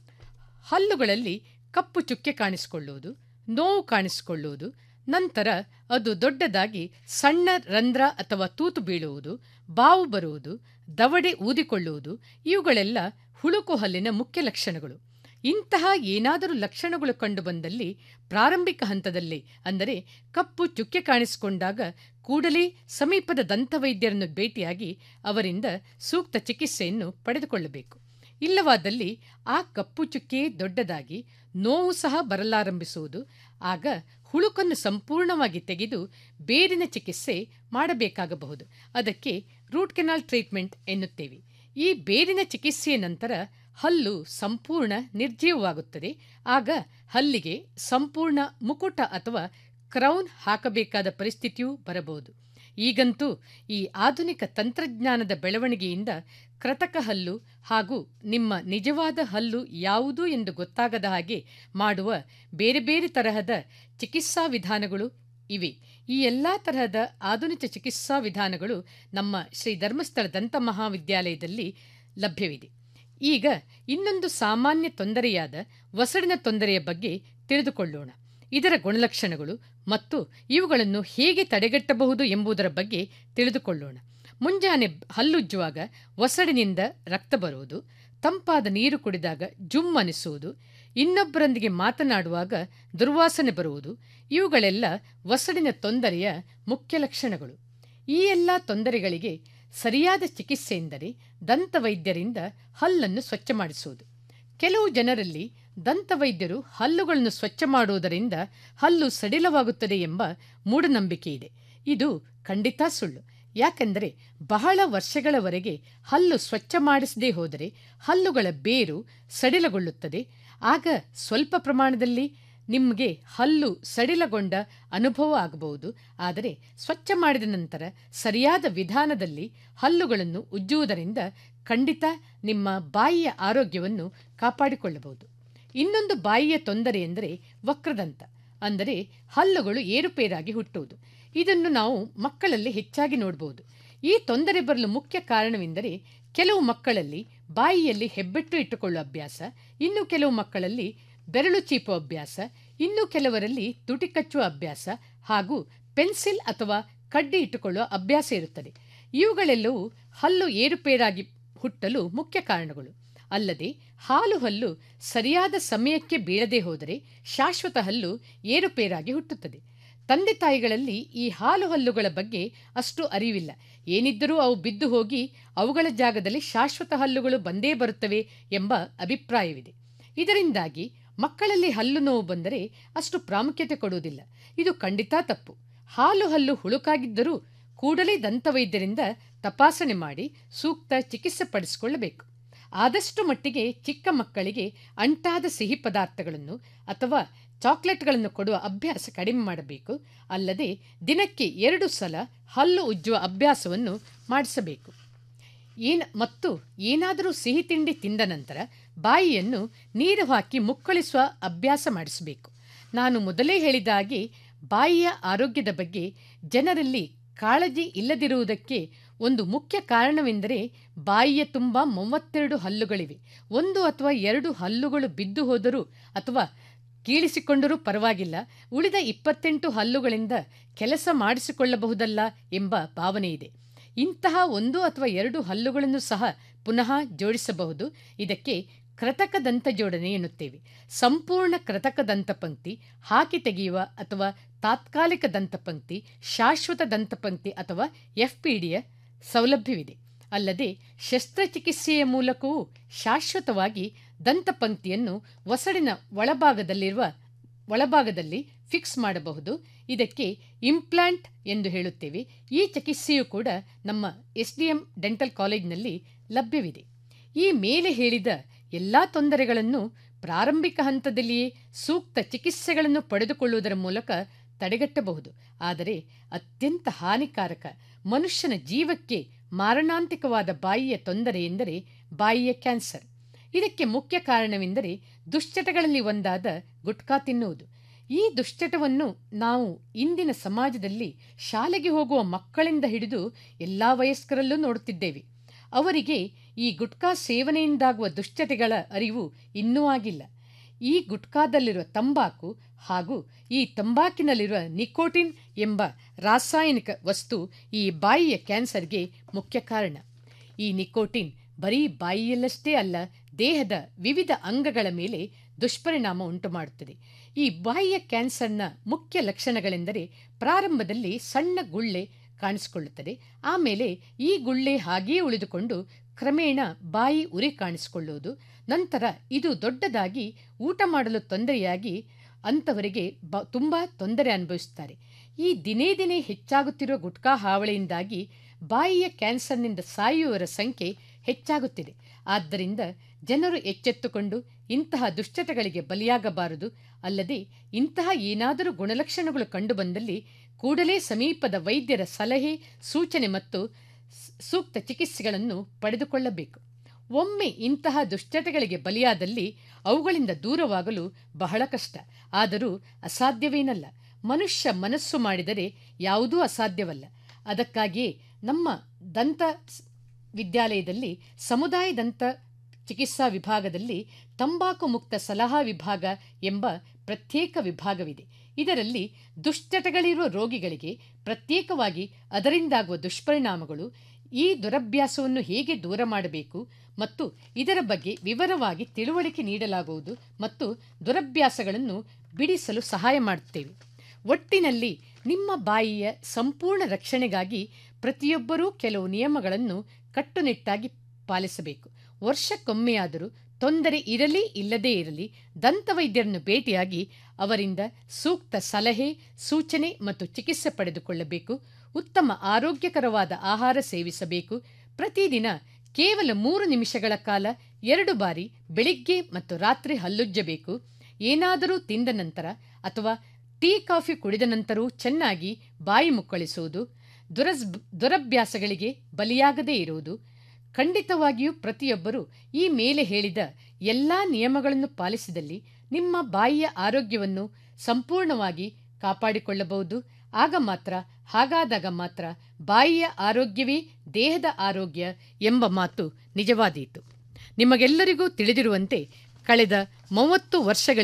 ಹಲ್ಲುಗಳಲ್ಲಿ ಕಪ್ಪು ಚುಕ್ಕೆ ಕಾಣಿಸಿಕೊಳ್ಳುವುದು ನೋವು ಕಾಣಿಸಿಕೊಳ್ಳುವುದು ನಂತರ ಅದು ದೊಡ್ಡದಾಗಿ ಸಣ್ಣ ರಂಧ್ರ ಅಥವಾ ತೂತು ಬೀಳುವುದು ಬಾವು ಬರುವುದು ದವಡೆ ಊದಿಕೊಳ್ಳುವುದು ಇವುಗಳೆಲ್ಲ ಹುಳುಕು ಹಲ್ಲಿನ ಮುಖ್ಯ ಲಕ್ಷಣಗಳು ಇಂತಹ ಏನಾದರೂ ಲಕ್ಷಣಗಳು ಕಂಡುಬಂದಲ್ಲಿ ಪ್ರಾರಂಭಿಕ ಹಂತದಲ್ಲಿ ಅಂದರೆ ಕಪ್ಪು ಚುಕ್ಕೆ ಕಾಣಿಸಿಕೊಂಡಾಗ ಕೂಡಲೇ ಸಮೀಪದ ದಂತವೈದ್ಯರನ್ನು ಭೇಟಿಯಾಗಿ ಅವರಿಂದ ಸೂಕ್ತ ಚಿಕಿತ್ಸೆಯನ್ನು ಪಡೆದುಕೊಳ್ಳಬೇಕು ಇಲ್ಲವಾದಲ್ಲಿ ಆ ಕಪ್ಪು ಚುಕ್ಕೆಯೇ ದೊಡ್ಡದಾಗಿ ನೋವು ಸಹ ಬರಲಾರಂಭಿಸುವುದು ಆಗ ಹುಳುಕನ್ನು ಸಂಪೂರ್ಣವಾಗಿ ತೆಗೆದು ಬೇರಿನ ಚಿಕಿತ್ಸೆ ಮಾಡಬೇಕಾಗಬಹುದು ಅದಕ್ಕೆ ರೂಟ್ ಕೆನಾಲ್ ಟ್ರೀಟ್ಮೆಂಟ್ ಎನ್ನುತ್ತೇವೆ ಈ ಬೇರಿನ ಚಿಕಿತ್ಸೆಯ ನಂತರ ಹಲ್ಲು ಸಂಪೂರ್ಣ ನಿರ್ಜೀವವಾಗುತ್ತದೆ ಆಗ ಹಲ್ಲಿಗೆ ಸಂಪೂರ್ಣ ಮುಕುಟ ಅಥವಾ ಕ್ರೌನ್ ಹಾಕಬೇಕಾದ ಪರಿಸ್ಥಿತಿಯೂ ಬರಬಹುದು ಈಗಂತೂ ಈ ಆಧುನಿಕ ತಂತ್ರಜ್ಞಾನದ ಬೆಳವಣಿಗೆಯಿಂದ ಕೃತಕ ಹಲ್ಲು ಹಾಗೂ ನಿಮ್ಮ ನಿಜವಾದ ಹಲ್ಲು ಯಾವುದು ಎಂದು ಗೊತ್ತಾಗದ ಹಾಗೆ ಮಾಡುವ ಬೇರೆ ಬೇರೆ ತರಹದ ಚಿಕಿತ್ಸಾ ವಿಧಾನಗಳು ಇವೆ ಈ ಎಲ್ಲ ತರಹದ ಆಧುನಿಕ ಚಿಕಿತ್ಸಾ ವಿಧಾನಗಳು ನಮ್ಮ ಶ್ರೀ ಧರ್ಮಸ್ಥಳ ದಂತ ಮಹಾವಿದ್ಯಾಲಯದಲ್ಲಿ ಲಭ್ಯವಿದೆ ಈಗ ಇನ್ನೊಂದು ಸಾಮಾನ್ಯ ತೊಂದರೆಯಾದ ವಸಡಿನ ತೊಂದರೆಯ ಬಗ್ಗೆ ತಿಳಿದುಕೊಳ್ಳೋಣ ಇದರ ಗುಣಲಕ್ಷಣಗಳು ಮತ್ತು ಇವುಗಳನ್ನು ಹೇಗೆ ತಡೆಗಟ್ಟಬಹುದು ಎಂಬುದರ ಬಗ್ಗೆ ತಿಳಿದುಕೊಳ್ಳೋಣ ಮುಂಜಾನೆ ಹಲ್ಲುಜ್ಜುವಾಗ ಒಸಡಿನಿಂದ ರಕ್ತ ಬರುವುದು ತಂಪಾದ ನೀರು ಕುಡಿದಾಗ ಜುಮ್ ಅನಿಸುವುದು ಇನ್ನೊಬ್ಬರೊಂದಿಗೆ ಮಾತನಾಡುವಾಗ ದುರ್ವಾಸನೆ ಬರುವುದು ಇವುಗಳೆಲ್ಲ ಒಸಡಿನ ತೊಂದರೆಯ ಮುಖ್ಯ ಲಕ್ಷಣಗಳು ಈ ಎಲ್ಲ ತೊಂದರೆಗಳಿಗೆ ಸರಿಯಾದ ಚಿಕಿತ್ಸೆ ಎಂದರೆ ದಂತವೈದ್ಯರಿಂದ ಹಲ್ಲನ್ನು ಸ್ವಚ್ಛ ಮಾಡಿಸುವುದು ಕೆಲವು ಜನರಲ್ಲಿ ದಂತವೈದ್ಯರು ಹಲ್ಲುಗಳನ್ನು ಸ್ವಚ್ಛ ಮಾಡುವುದರಿಂದ ಹಲ್ಲು ಸಡಿಲವಾಗುತ್ತದೆ ಎಂಬ ಮೂಢನಂಬಿಕೆ ಇದೆ ಇದು ಖಂಡಿತ ಸುಳ್ಳು ಯಾಕೆಂದರೆ ಬಹಳ ವರ್ಷಗಳವರೆಗೆ ಹಲ್ಲು ಸ್ವಚ್ಛ ಮಾಡಿಸದೇ ಹೋದರೆ ಹಲ್ಲುಗಳ ಬೇರು ಸಡಿಲಗೊಳ್ಳುತ್ತದೆ ಆಗ ಸ್ವಲ್ಪ ಪ್ರಮಾಣದಲ್ಲಿ ನಿಮಗೆ ಹಲ್ಲು ಸಡಿಲಗೊಂಡ ಅನುಭವ ಆಗಬಹುದು ಆದರೆ ಸ್ವಚ್ಛ ಮಾಡಿದ ನಂತರ ಸರಿಯಾದ ವಿಧಾನದಲ್ಲಿ ಹಲ್ಲುಗಳನ್ನು ಉಜ್ಜುವುದರಿಂದ ಖಂಡಿತ ನಿಮ್ಮ ಬಾಯಿಯ ಆರೋಗ್ಯವನ್ನು ಕಾಪಾಡಿಕೊಳ್ಳಬಹುದು ಇನ್ನೊಂದು ಬಾಯಿಯ ತೊಂದರೆ ಎಂದರೆ ವಕ್ರದಂತ ಅಂದರೆ ಹಲ್ಲುಗಳು ಏರುಪೇರಾಗಿ ಹುಟ್ಟುವುದು ಇದನ್ನು ನಾವು ಮಕ್ಕಳಲ್ಲಿ ಹೆಚ್ಚಾಗಿ ನೋಡಬಹುದು ಈ ತೊಂದರೆ ಬರಲು ಮುಖ್ಯ ಕಾರಣವೆಂದರೆ ಕೆಲವು ಮಕ್ಕಳಲ್ಲಿ ಬಾಯಿಯಲ್ಲಿ ಹೆಬ್ಬೆಟ್ಟು ಇಟ್ಟುಕೊಳ್ಳುವ ಅಭ್ಯಾಸ ಇನ್ನು ಕೆಲವು ಮಕ್ಕಳಲ್ಲಿ ಬೆರಳು ಚೀಪುವ ಅಭ್ಯಾಸ ಇನ್ನು ಕೆಲವರಲ್ಲಿ ತುಟಿ ಕಚ್ಚುವ ಅಭ್ಯಾಸ ಹಾಗೂ ಪೆನ್ಸಿಲ್ ಅಥವಾ ಕಡ್ಡಿ ಇಟ್ಟುಕೊಳ್ಳುವ ಅಭ್ಯಾಸ ಇರುತ್ತದೆ ಇವುಗಳೆಲ್ಲವೂ ಹಲ್ಲು ಏರುಪೇರಾಗಿ ಹುಟ್ಟಲು ಮುಖ್ಯ ಕಾರಣಗಳು ಅಲ್ಲದೆ ಹಾಲು ಹಲ್ಲು ಸರಿಯಾದ ಸಮಯಕ್ಕೆ ಬೀಳದೆ ಹೋದರೆ ಶಾಶ್ವತ ಹಲ್ಲು ಏರುಪೇರಾಗಿ ಹುಟ್ಟುತ್ತದೆ ತಂದೆ ತಾಯಿಗಳಲ್ಲಿ ಈ ಹಾಲು ಹಲ್ಲುಗಳ ಬಗ್ಗೆ ಅಷ್ಟು ಅರಿವಿಲ್ಲ ಏನಿದ್ದರೂ ಅವು ಬಿದ್ದು ಹೋಗಿ ಅವುಗಳ ಜಾಗದಲ್ಲಿ ಶಾಶ್ವತ ಹಲ್ಲುಗಳು ಬಂದೇ ಬರುತ್ತವೆ ಎಂಬ ಅಭಿಪ್ರಾಯವಿದೆ ಇದರಿಂದಾಗಿ ಮಕ್ಕಳಲ್ಲಿ ಹಲ್ಲು ನೋವು ಬಂದರೆ ಅಷ್ಟು ಪ್ರಾಮುಖ್ಯತೆ ಕೊಡುವುದಿಲ್ಲ ಇದು ಖಂಡಿತ ತಪ್ಪು ಹಾಲು ಹಲ್ಲು ಹುಳುಕಾಗಿದ್ದರೂ ಕೂಡಲೇ ದಂತವೈದ್ಯರಿಂದ ತಪಾಸಣೆ ಮಾಡಿ ಸೂಕ್ತ ಚಿಕಿತ್ಸೆ ಪಡಿಸಿಕೊಳ್ಳಬೇಕು ಆದಷ್ಟು ಮಟ್ಟಿಗೆ ಚಿಕ್ಕ ಮಕ್ಕಳಿಗೆ ಅಂಟಾದ ಸಿಹಿ ಪದಾರ್ಥಗಳನ್ನು ಅಥವಾ ಚಾಕ್ಲೇಟ್ಗಳನ್ನು ಕೊಡುವ ಅಭ್ಯಾಸ ಕಡಿಮೆ ಮಾಡಬೇಕು ಅಲ್ಲದೆ ದಿನಕ್ಕೆ ಎರಡು ಸಲ ಹಲ್ಲು ಉಜ್ಜುವ ಅಭ್ಯಾಸವನ್ನು ಮಾಡಿಸಬೇಕು ಏನ ಮತ್ತು ಏನಾದರೂ ಸಿಹಿ ತಿಂಡಿ ತಿಂದ ನಂತರ ಬಾಯಿಯನ್ನು ನೀರು ಹಾಕಿ ಮುಕ್ಕಳಿಸುವ ಅಭ್ಯಾಸ ಮಾಡಿಸಬೇಕು ನಾನು ಮೊದಲೇ ಹೇಳಿದ ಹಾಗೆ ಬಾಯಿಯ ಆರೋಗ್ಯದ ಬಗ್ಗೆ ಜನರಲ್ಲಿ ಕಾಳಜಿ ಇಲ್ಲದಿರುವುದಕ್ಕೆ ಒಂದು ಮುಖ್ಯ ಕಾರಣವೆಂದರೆ ಬಾಯಿಯ ತುಂಬ ಮೂವತ್ತೆರಡು ಹಲ್ಲುಗಳಿವೆ ಒಂದು ಅಥವಾ ಎರಡು ಹಲ್ಲುಗಳು ಬಿದ್ದು ಹೋದರೂ ಅಥವಾ ಕೀಳಿಸಿಕೊಂಡರೂ ಪರವಾಗಿಲ್ಲ ಉಳಿದ ಇಪ್ಪತ್ತೆಂಟು ಹಲ್ಲುಗಳಿಂದ ಕೆಲಸ ಮಾಡಿಸಿಕೊಳ್ಳಬಹುದಲ್ಲ ಎಂಬ ಭಾವನೆ ಇದೆ ಇಂತಹ ಒಂದು ಅಥವಾ ಎರಡು ಹಲ್ಲುಗಳನ್ನು ಸಹ ಪುನಃ ಜೋಡಿಸಬಹುದು ಇದಕ್ಕೆ ಕೃತಕ ದಂತ ಜೋಡಣೆ ಎನ್ನುತ್ತೇವೆ ಸಂಪೂರ್ಣ ಕೃತಕ ದಂತಪಂಕ್ತಿ ಹಾಕಿ ತೆಗೆಯುವ ಅಥವಾ ತಾತ್ಕಾಲಿಕ ದಂತಪಂಕ್ತಿ ಶಾಶ್ವತ ದಂತಪಂಕ್ತಿ ಅಥವಾ ಎಫ್ಪಿಡಿಯ ಸೌಲಭ್ಯವಿದೆ ಅಲ್ಲದೆ ಶಸ್ತ್ರಚಿಕಿತ್ಸೆಯ ಮೂಲಕವೂ ಶಾಶ್ವತವಾಗಿ ದಂತಪಂಕ್ತಿಯನ್ನು ಒಸಡಿನ ಒಳಭಾಗದಲ್ಲಿರುವ ಒಳಭಾಗದಲ್ಲಿ ಫಿಕ್ಸ್ ಮಾಡಬಹುದು ಇದಕ್ಕೆ ಇಂಪ್ಲಾಂಟ್ ಎಂದು ಹೇಳುತ್ತೇವೆ ಈ ಚಿಕಿತ್ಸೆಯು ಕೂಡ ನಮ್ಮ ಎಸ್ ಡಿ ಎಂ ಡೆಂಟಲ್ ಕಾಲೇಜಿನಲ್ಲಿ ಲಭ್ಯವಿದೆ ಈ ಮೇಲೆ ಹೇಳಿದ ಎಲ್ಲ ತೊಂದರೆಗಳನ್ನು ಪ್ರಾರಂಭಿಕ ಹಂತದಲ್ಲಿಯೇ ಸೂಕ್ತ ಚಿಕಿತ್ಸೆಗಳನ್ನು ಪಡೆದುಕೊಳ್ಳುವುದರ ಮೂಲಕ ತಡೆಗಟ್ಟಬಹುದು ಆದರೆ ಅತ್ಯಂತ ಹಾನಿಕಾರಕ ಮನುಷ್ಯನ ಜೀವಕ್ಕೆ ಮಾರಣಾಂತಿಕವಾದ ಬಾಯಿಯ ತೊಂದರೆ ಎಂದರೆ ಬಾಯಿಯ ಕ್ಯಾನ್ಸರ್ ಇದಕ್ಕೆ ಮುಖ್ಯ ಕಾರಣವೆಂದರೆ ದುಶ್ಚಟಗಳಲ್ಲಿ ಒಂದಾದ ಗುಟ್ಕಾ ತಿನ್ನುವುದು ಈ ದುಶ್ಚಟವನ್ನು ನಾವು ಇಂದಿನ ಸಮಾಜದಲ್ಲಿ ಶಾಲೆಗೆ ಹೋಗುವ ಮಕ್ಕಳಿಂದ ಹಿಡಿದು ಎಲ್ಲ ವಯಸ್ಕರಲ್ಲೂ ನೋಡುತ್ತಿದ್ದೇವೆ ಅವರಿಗೆ ಈ ಗುಟ್ಕಾ ಸೇವನೆಯಿಂದಾಗುವ ದುಶ್ಚಟಗಳ ಅರಿವು ಇನ್ನೂ ಆಗಿಲ್ಲ ಈ ಗುಟ್ಕಾದಲ್ಲಿರುವ ತಂಬಾಕು ಹಾಗೂ ಈ ತಂಬಾಕಿನಲ್ಲಿರುವ ನಿಕೋಟಿನ್ ಎಂಬ ರಾಸಾಯನಿಕ ವಸ್ತು ಈ ಬಾಯಿಯ ಕ್ಯಾನ್ಸರ್ಗೆ ಮುಖ್ಯ ಕಾರಣ ಈ ನಿಕೋಟಿನ್ ಬರೀ ಬಾಯಿಯಲ್ಲಷ್ಟೇ ಅಲ್ಲ ದೇಹದ ವಿವಿಧ ಅಂಗಗಳ ಮೇಲೆ ದುಷ್ಪರಿಣಾಮ ಉಂಟುಮಾಡುತ್ತದೆ ಈ ಬಾಯಿಯ ಕ್ಯಾನ್ಸರ್ನ ಮುಖ್ಯ ಲಕ್ಷಣಗಳೆಂದರೆ ಪ್ರಾರಂಭದಲ್ಲಿ ಸಣ್ಣ ಗುಳ್ಳೆ ಕಾಣಿಸಿಕೊಳ್ಳುತ್ತದೆ ಆಮೇಲೆ ಈ ಗುಳ್ಳೆ ಹಾಗೆಯೇ ಉಳಿದುಕೊಂಡು ಕ್ರಮೇಣ ಬಾಯಿ ಉರಿ ಕಾಣಿಸಿಕೊಳ್ಳುವುದು ನಂತರ ಇದು ದೊಡ್ಡದಾಗಿ ಊಟ ಮಾಡಲು ತೊಂದರೆಯಾಗಿ ಅಂಥವರಿಗೆ ಬ ತುಂಬ ತೊಂದರೆ ಅನುಭವಿಸುತ್ತಾರೆ ಈ ದಿನೇ ದಿನೇ ಹೆಚ್ಚಾಗುತ್ತಿರುವ ಗುಟ್ಕಾ ಹಾವಳಿಯಿಂದಾಗಿ ಬಾಯಿಯ ಕ್ಯಾನ್ಸರ್ನಿಂದ ಸಾಯುವವರ ಸಂಖ್ಯೆ ಹೆಚ್ಚಾಗುತ್ತಿದೆ ಆದ್ದರಿಂದ ಜನರು ಎಚ್ಚೆತ್ತುಕೊಂಡು ಇಂತಹ ದುಶ್ಚಟಗಳಿಗೆ ಬಲಿಯಾಗಬಾರದು ಅಲ್ಲದೆ ಇಂತಹ ಏನಾದರೂ ಗುಣಲಕ್ಷಣಗಳು ಕಂಡುಬಂದಲ್ಲಿ ಕೂಡಲೇ ಸಮೀಪದ ವೈದ್ಯರ ಸಲಹೆ ಸೂಚನೆ ಮತ್ತು ಸೂಕ್ತ ಚಿಕಿತ್ಸೆಗಳನ್ನು ಪಡೆದುಕೊಳ್ಳಬೇಕು ಒಮ್ಮೆ ಇಂತಹ ದುಶ್ಚಟಗಳಿಗೆ ಬಲಿಯಾದಲ್ಲಿ ಅವುಗಳಿಂದ ದೂರವಾಗಲು ಬಹಳ ಕಷ್ಟ ಆದರೂ ಅಸಾಧ್ಯವೇನಲ್ಲ ಮನುಷ್ಯ ಮನಸ್ಸು ಮಾಡಿದರೆ ಯಾವುದೂ ಅಸಾಧ್ಯವಲ್ಲ ಅದಕ್ಕಾಗಿಯೇ ನಮ್ಮ ದಂತ ವಿದ್ಯಾಲಯದಲ್ಲಿ ಸಮುದಾಯ ದಂತ ಚಿಕಿತ್ಸಾ ವಿಭಾಗದಲ್ಲಿ ತಂಬಾಕು ಮುಕ್ತ ಸಲಹಾ ವಿಭಾಗ ಎಂಬ ಪ್ರತ್ಯೇಕ ವಿಭಾಗವಿದೆ ಇದರಲ್ಲಿ ದುಶ್ಚಟಗಳಿರುವ ರೋಗಿಗಳಿಗೆ ಪ್ರತ್ಯೇಕವಾಗಿ ಅದರಿಂದಾಗುವ ದುಷ್ಪರಿಣಾಮಗಳು ಈ ದುರಭ್ಯಾಸವನ್ನು ಹೇಗೆ ದೂರ ಮಾಡಬೇಕು ಮತ್ತು ಇದರ ಬಗ್ಗೆ ವಿವರವಾಗಿ ತಿಳುವಳಿಕೆ ನೀಡಲಾಗುವುದು ಮತ್ತು ದುರಭ್ಯಾಸಗಳನ್ನು ಬಿಡಿಸಲು ಸಹಾಯ ಮಾಡುತ್ತೇವೆ ಒಟ್ಟಿನಲ್ಲಿ ನಿಮ್ಮ ಬಾಯಿಯ ಸಂಪೂರ್ಣ ರಕ್ಷಣೆಗಾಗಿ ಪ್ರತಿಯೊಬ್ಬರೂ ಕೆಲವು ನಿಯಮಗಳನ್ನು ಕಟ್ಟುನಿಟ್ಟಾಗಿ ಪಾಲಿಸಬೇಕು ವರ್ಷಕ್ಕೊಮ್ಮೆಯಾದರೂ ತೊಂದರೆ ಇರಲಿ ಇಲ್ಲದೇ ಇರಲಿ ದಂತವೈದ್ಯರನ್ನು ಭೇಟಿಯಾಗಿ ಅವರಿಂದ ಸೂಕ್ತ ಸಲಹೆ ಸೂಚನೆ ಮತ್ತು ಚಿಕಿತ್ಸೆ ಪಡೆದುಕೊಳ್ಳಬೇಕು ಉತ್ತಮ ಆರೋಗ್ಯಕರವಾದ ಆಹಾರ ಸೇವಿಸಬೇಕು ಪ್ರತಿದಿನ ಕೇವಲ ಮೂರು ನಿಮಿಷಗಳ ಕಾಲ ಎರಡು ಬಾರಿ ಬೆಳಿಗ್ಗೆ ಮತ್ತು ರಾತ್ರಿ ಹಲ್ಲುಜ್ಜಬೇಕು ಏನಾದರೂ ತಿಂದ ನಂತರ ಅಥವಾ ಟೀ ಕಾಫಿ ಕುಡಿದ ನಂತರವೂ ಚೆನ್ನಾಗಿ ಬಾಯಿ ಮುಕ್ಕಳಿಸುವುದು ದುರಸ್ ದುರಭ್ಯಾಸಗಳಿಗೆ ಬಲಿಯಾಗದೇ ಇರುವುದು ಖಂಡಿತವಾಗಿಯೂ ಪ್ರತಿಯೊಬ್ಬರೂ ಈ ಮೇಲೆ ಹೇಳಿದ ಎಲ್ಲ ನಿಯಮಗಳನ್ನು ಪಾಲಿಸಿದಲ್ಲಿ ನಿಮ್ಮ ಬಾಯಿಯ ಆರೋಗ್ಯವನ್ನು ಸಂಪೂರ್ಣವಾಗಿ ಕಾಪಾಡಿಕೊಳ್ಳಬಹುದು ಆಗ ಮಾತ್ರ ಹಾಗಾದಾಗ ಮಾತ್ರ ಬಾಯಿಯ ಆರೋಗ್ಯವೇ ದೇಹದ ಆರೋಗ್ಯ ಎಂಬ ಮಾತು ನಿಜವಾದೀತು ನಿಮಗೆಲ್ಲರಿಗೂ ತಿಳಿದಿರುವಂತೆ ಕಳೆದ ಮೂವತ್ತು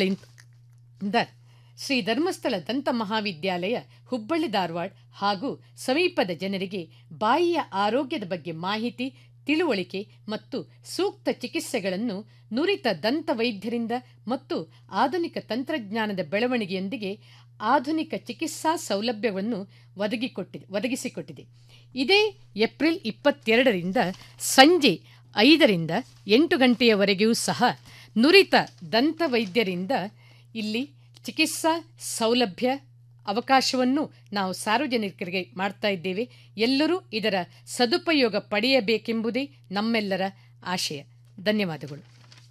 ವರ್ಷಗಳಿಂದ ಶ್ರೀ ಧರ್ಮಸ್ಥಳ ದಂತ ಮಹಾವಿದ್ಯಾಲಯ ಹುಬ್ಬಳ್ಳಿ ಧಾರವಾಡ ಹಾಗೂ ಸಮೀಪದ ಜನರಿಗೆ ಬಾಯಿಯ ಆರೋಗ್ಯದ ಬಗ್ಗೆ ಮಾಹಿತಿ ತಿಳುವಳಿಕೆ ಮತ್ತು ಸೂಕ್ತ ಚಿಕಿತ್ಸೆಗಳನ್ನು ನುರಿತ ದಂತ ವೈದ್ಯರಿಂದ ಮತ್ತು ಆಧುನಿಕ ತಂತ್ರಜ್ಞಾನದ ಬೆಳವಣಿಗೆಯೊಂದಿಗೆ ಆಧುನಿಕ ಚಿಕಿತ್ಸಾ ಸೌಲಭ್ಯವನ್ನು ಒದಗಿಕೊಟ್ಟಿದೆ ಒದಗಿಸಿಕೊಟ್ಟಿದೆ ಇದೇ ಏಪ್ರಿಲ್ ಇಪ್ಪತ್ತೆರಡರಿಂದ ಸಂಜೆ ಐದರಿಂದ ಎಂಟು ಗಂಟೆಯವರೆಗೂ ಸಹ ನುರಿತ ದಂತ ವೈದ್ಯರಿಂದ ಇಲ್ಲಿ ಚಿಕಿತ್ಸಾ ಸೌಲಭ್ಯ ಅವಕಾಶವನ್ನು ನಾವು ಸಾರ್ವಜನಿಕರಿಗೆ ಮಾಡ್ತಾ ಇದ್ದೇವೆ ಎಲ್ಲರೂ ಇದರ ಸದುಪಯೋಗ ಪಡೆಯಬೇಕೆಂಬುದೇ ನಮ್ಮೆಲ್ಲರ ಆಶಯ ಧನ್ಯವಾದಗಳು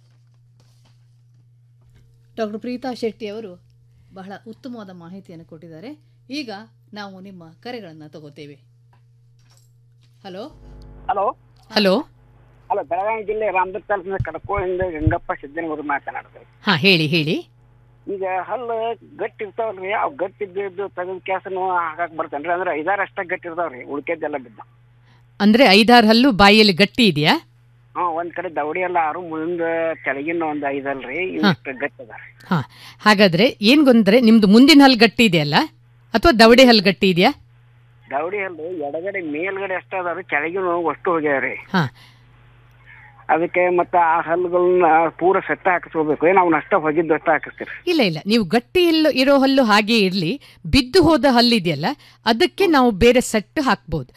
ಡಾಕ್ಟರ್ ಪ್ರೀತಾ ಶೆಟ್ಟಿ ಅವರು ಬಹಳ ಉತ್ತಮವಾದ ಮಾಹಿತಿಯನ್ನು ಕೊಟ್ಟಿದ್ದಾರೆ ಈಗ ನಾವು ನಿಮ್ಮ ಕರೆಗಳನ್ನು ತಗೋತೇವೆ hello hello hello hello Belagavi ಜಿಲ್ಲೆ ರಾಮದುರ್ಗ ತಾಲೂಕಿನ ಕಡಕೋಳಿಂದ ಗಂಗಪ್ಪ ಸಿದ್ದನಗೌಡ ಮಾತನಾಡ್ತಾರೆ ಹಾ ಹೇಳಿ ಹೇಳಿ ಈಗ ಹಲ್ಲು ಗಟ್ಟಿ ಇರ್ತಾವಲ್ರಿ ಅವ್ ಗಟ್ಟಿ ಇದ್ದು ತೆಗೆದ ಕ್ಯಾಸನು ಹಾಕಕ್ ಬರ್ತೇನ್ರಿ ಅಂದ್ರೆ ಐದಾರು ಅಷ್ಟ ಗಟ್ಟಿ ಇರ್ತಾವ್ರಿ ಉಳ್ಕೆದ್ದೆಲ್ಲ ಬಿದ್ದು ಅಂದ್ರೆ ಐದಾರು ಹಲ್ಲು ಬಾಯಿಯಲ್ಲಿ ಗಟ್ಟಿ ಇದೆಯಾ ಹಾ ಒಂದ್ ಕಡೆ ದವಡಿ ಎಲ್ಲ ಆರು ಮುಂದ ಕೆಳಗಿನ ಒಂದ್ ಐದಲ್ರಿ ಹಾ. ಇಷ್ಟ ಗಟ್ಟಿ ಅದಾರಿ ಹಾ ಹಾಗಾದ್ರೆ ಏನ್ ಗೊಂದ್ರೆ ನಿಮ್ದು ಮುಂದಿನ ಹಲ್ಲು ಗಟ್ಟಿ ಇದೆಯಲ್ಲ ಅಥವಾ ದವಡೆ ಹಲ್ಲು ಗಟ್ಟಿ ಇದೆಯಾ ದವಡಿ ಹಲ್ಲು ಎಡಗಡೆ ಮೇಲ್ಗಡೆ ಅಷ್ಟ ಅದಾವ್ರಿ ಕೆಳಗಿನ ಅಷ್ಟು ಹೋಗ್ಯಾವ್ರಿ ಹಾ ಅದಕ್ಕೆ ಮತ್ತ ಆ ಹಲ್ಲುಗಳನ್ನ ಪೂರ ಸೆಟ್ಟ ಹಾಕಿಸ್ಕೋಬೇಕು ಏನ್ ಅವ್ನ ಅಷ್ಟ ಹೊಗಿದ್ದು ಅಷ್ಟ ಹಾಕಿಸ್ತೀರಿ ಇಲ್ಲ ಇಲ್ಲ ನೀವು ಗಟ್ಟಿ ಎಲ್ಲೋ ಇರೋ ಹಲ್ಲು ಹಾಗೆ ಇರಲಿ ಬಿದ್ದು ಹೋದ ಹಲ್ಲಿದೆಯಲ್ಲ ಅದಕ್ಕೆ ನಾವು ಬೇರೆ ಸೆಟ್ ಹಾಕ್ಬೋದು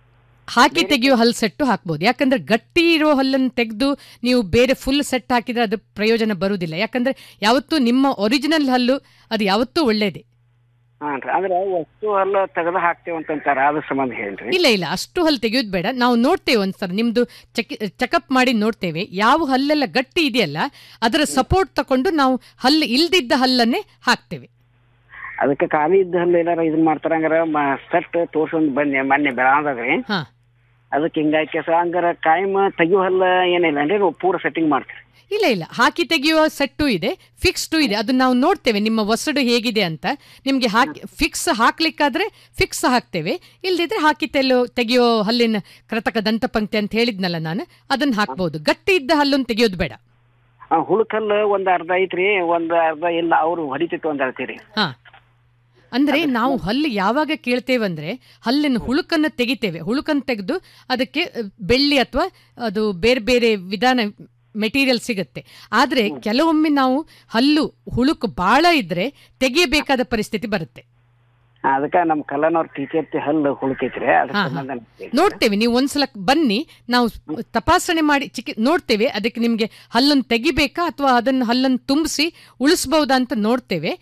ಹಾಕಿ ತೆಗೆಯೋ ಹಲ್ಲು ಸೆಟ್ಟು ಹಾಕ್ಬೋದು ಯಾಕಂದ್ರೆ ಗಟ್ಟಿ ಇರೋ ಹಲ್ಲನ್ನು ತೆಗೆದು ನೀವು ಬೇರೆ ಫುಲ್ ಸೆಟ್ ಹಾಕಿದ್ರೆ ಅದು ಪ್ರಯೋಜನ ಬರುವುದಿಲ್ಲ ಯಾಕಂದ್ರೆ ಯಾವತ್ತೂ ನಿಮ್ಮ ಒರಿಜಿನಲ್ ಹಲ್ಲು ಅದು ಯಾವತ್ತೂ ಒಳ್ಳೇದೇ ಹಾನ್ರಿ ಅಂದ್ರೆ ವಸ್ತು ಹಲ್ಲು ತೆಗೆದು ಹಾಕ್ತೇವೆ ಅಂತಂತಾರ ಅದ್ರ ಸಂಬಂಧ ಹೇಳ್ರಿ ಇಲ್ಲ ಇಲ್ಲ ಅಷ್ಟು ಹಲ್ಲು ತೆಗೆಯೋದು ಬೇಡ ನಾವು ನೋಡ್ತೇವೆ ಒಂದ್ಸಲ ನಿಮ್ದು ಚೆಕ್ ಚೆಕಪ್ ಮಾಡಿ ನೋಡ್ತೇವೆ ಯಾವ ಹಲ್ಲೆಲ್ಲ ಗಟ್ಟಿ ಇದೆಯಲ್ಲ ಅದರ ಸಪೋರ್ಟ್ ತಕೊಂಡು ನಾವು ಹಲ್ಲು ಇಲ್ದಿದ್ದ ಹಲ್ಲನ್ನೇ ಹಾಕ್ತೇವೆ ಅದಕ್ಕೆ ಖಾಲಿ ಇದ್ದ ಹಲ್ಲು ಏನಾರ ಇದನ್ ಮಾಡ್ತಾರ ಹಂಗಾರ ಸೆಟ್ ತೋರ್ಸೊಂದ್ ಬನ್ನಿ ಮೊನ್ನೆ ಬೆಳಗಾವ್ದಾಗ್ರಿ ಹಾ ಅದಕ್ಕೆ ಹಿಂಗಾಗಿ ಕೆಸ ಹಂಗಾರ ಕಾಯಂ ತೆಗಿಯೋ ಹಲ್ಲ ಏನಿಲ್ಲ ಅಂದ್ರೆ ನೀವು ಪೂರ ಸೆಟ್ಟಿಂಗ್ ಮಾಡ್ತೀರಿ ಇಲ್ಲ ಇಲ್ಲ ಹಾಕಿ ತೆಗೆಯುವ ಸೆಟ್ಟು ಇದೆ ಫಿಕ್ಸ್ಡು ಇದೆ ಅದನ್ನ ನಾವು ನೋಡ್ತೇವೆ ನಿಮ್ಮ ಒಸಡು ಹೇಗಿದೆ ಅಂತ ನಿಮಗೆ ಹಾಕಿ ಫಿಕ್ಸ್ ಹಾಕ್ಲಿಕ್ಕಾದ್ರೆ ಫಿಕ್ಸ್ ಹಾಕ್ತೇವೆ ಇಲ್ದಿದ್ರೆ ಹಾಕಿ ತೆಲ್ಲೋ ತೆಗೆಯೋ ಹಲ್ಲಿನ ಕೃತಕ ದಂತಪಂಕ್ತಿ ಅಂತ ಹೇಳಿದ್ನಲ್ಲ ನಾನು ಅದನ್ನ ಹಾಕ್ಬೋದು ಗಟ್ಟಿ ಇದ್ದ ಹಲ್ಲನ್ನು ತೆಗೆಯೋದು ಬೇಡ ಆ, ಹುಳುಕ್ ಹಲ್ಲು ಒಂದ್ ಅರ್ಧ ಐತ್ರಿ ಒಂದ್ ಅರ್ಧ ಇಲ್ಲ ಅವ್ರು ಹೊಡಿತಿತ್ತು ಅಂತ ಹೇಳ್ತೀರಿ ಹಾ ಅಂದ್ರೆ ನಾವು ಹಲ್ಲು ಯಾವಾಗ ಕೇಳ್ತೇವಂದ್ರೆ ಹಲ್ಲಿನ ಹುಳುಕನ್ನು ತೆಗಿತೇವೆ ಹುಳುಕನ್ನು ತೆಗೆದು ಅದಕ್ಕೆ ಅ, ಬೆಳ್ಳಿ ಅಥವಾ ಅದು ಬೇರೆ ಬೇರೆ ವಿಧಾನ ಮೆಟೀರಿಯಲ್ ಸಿಗುತ್ತೆ ಆದರೆ ಕೆಲವೊಮ್ಮೆ ನಾವು ಹಲ್ಲು ಹುಳುಕು ಬಾಳ ಇದ್ರೆ ತೆಗೆಯಬೇಕಾದ ಪರಿಸ್ಥಿತಿ ಬರುತ್ತೆ ಅದಕ್ಕ ನಮ್ ಕಲ್ಲನವ್ರ ಟೀಚರ್ ಹಲ್ಲು ಹುಳುಕೈತ್ರಿ ಅದ್ರ ಹಾ, ಹಾ. ಸಂಬಂಧ ನಮ್ಗೆ ನೋಡ್ತೇವೆ ನೀವು ಒಂದ್ಸಲ ಬನ್ನಿ ನಾವು ತಪಾಸಣೆ ಮಾಡಿ ಚಿಕಿ ನೋಡ್ತೇವೆ ಅದಕ್ಕೆ ನಿಮಗೆ ಹಲ್ಲನ್ನು ತೆಗಿಬೇಕಾ ಅಥವಾ ಅದನ್ನು ಹಲ್ಲನ್ನು ತುಂಬಿಸಿ ಉಳಿಸ್ಬಹುದಾ ಅಂತ ನೋಡ್ತೇವೆ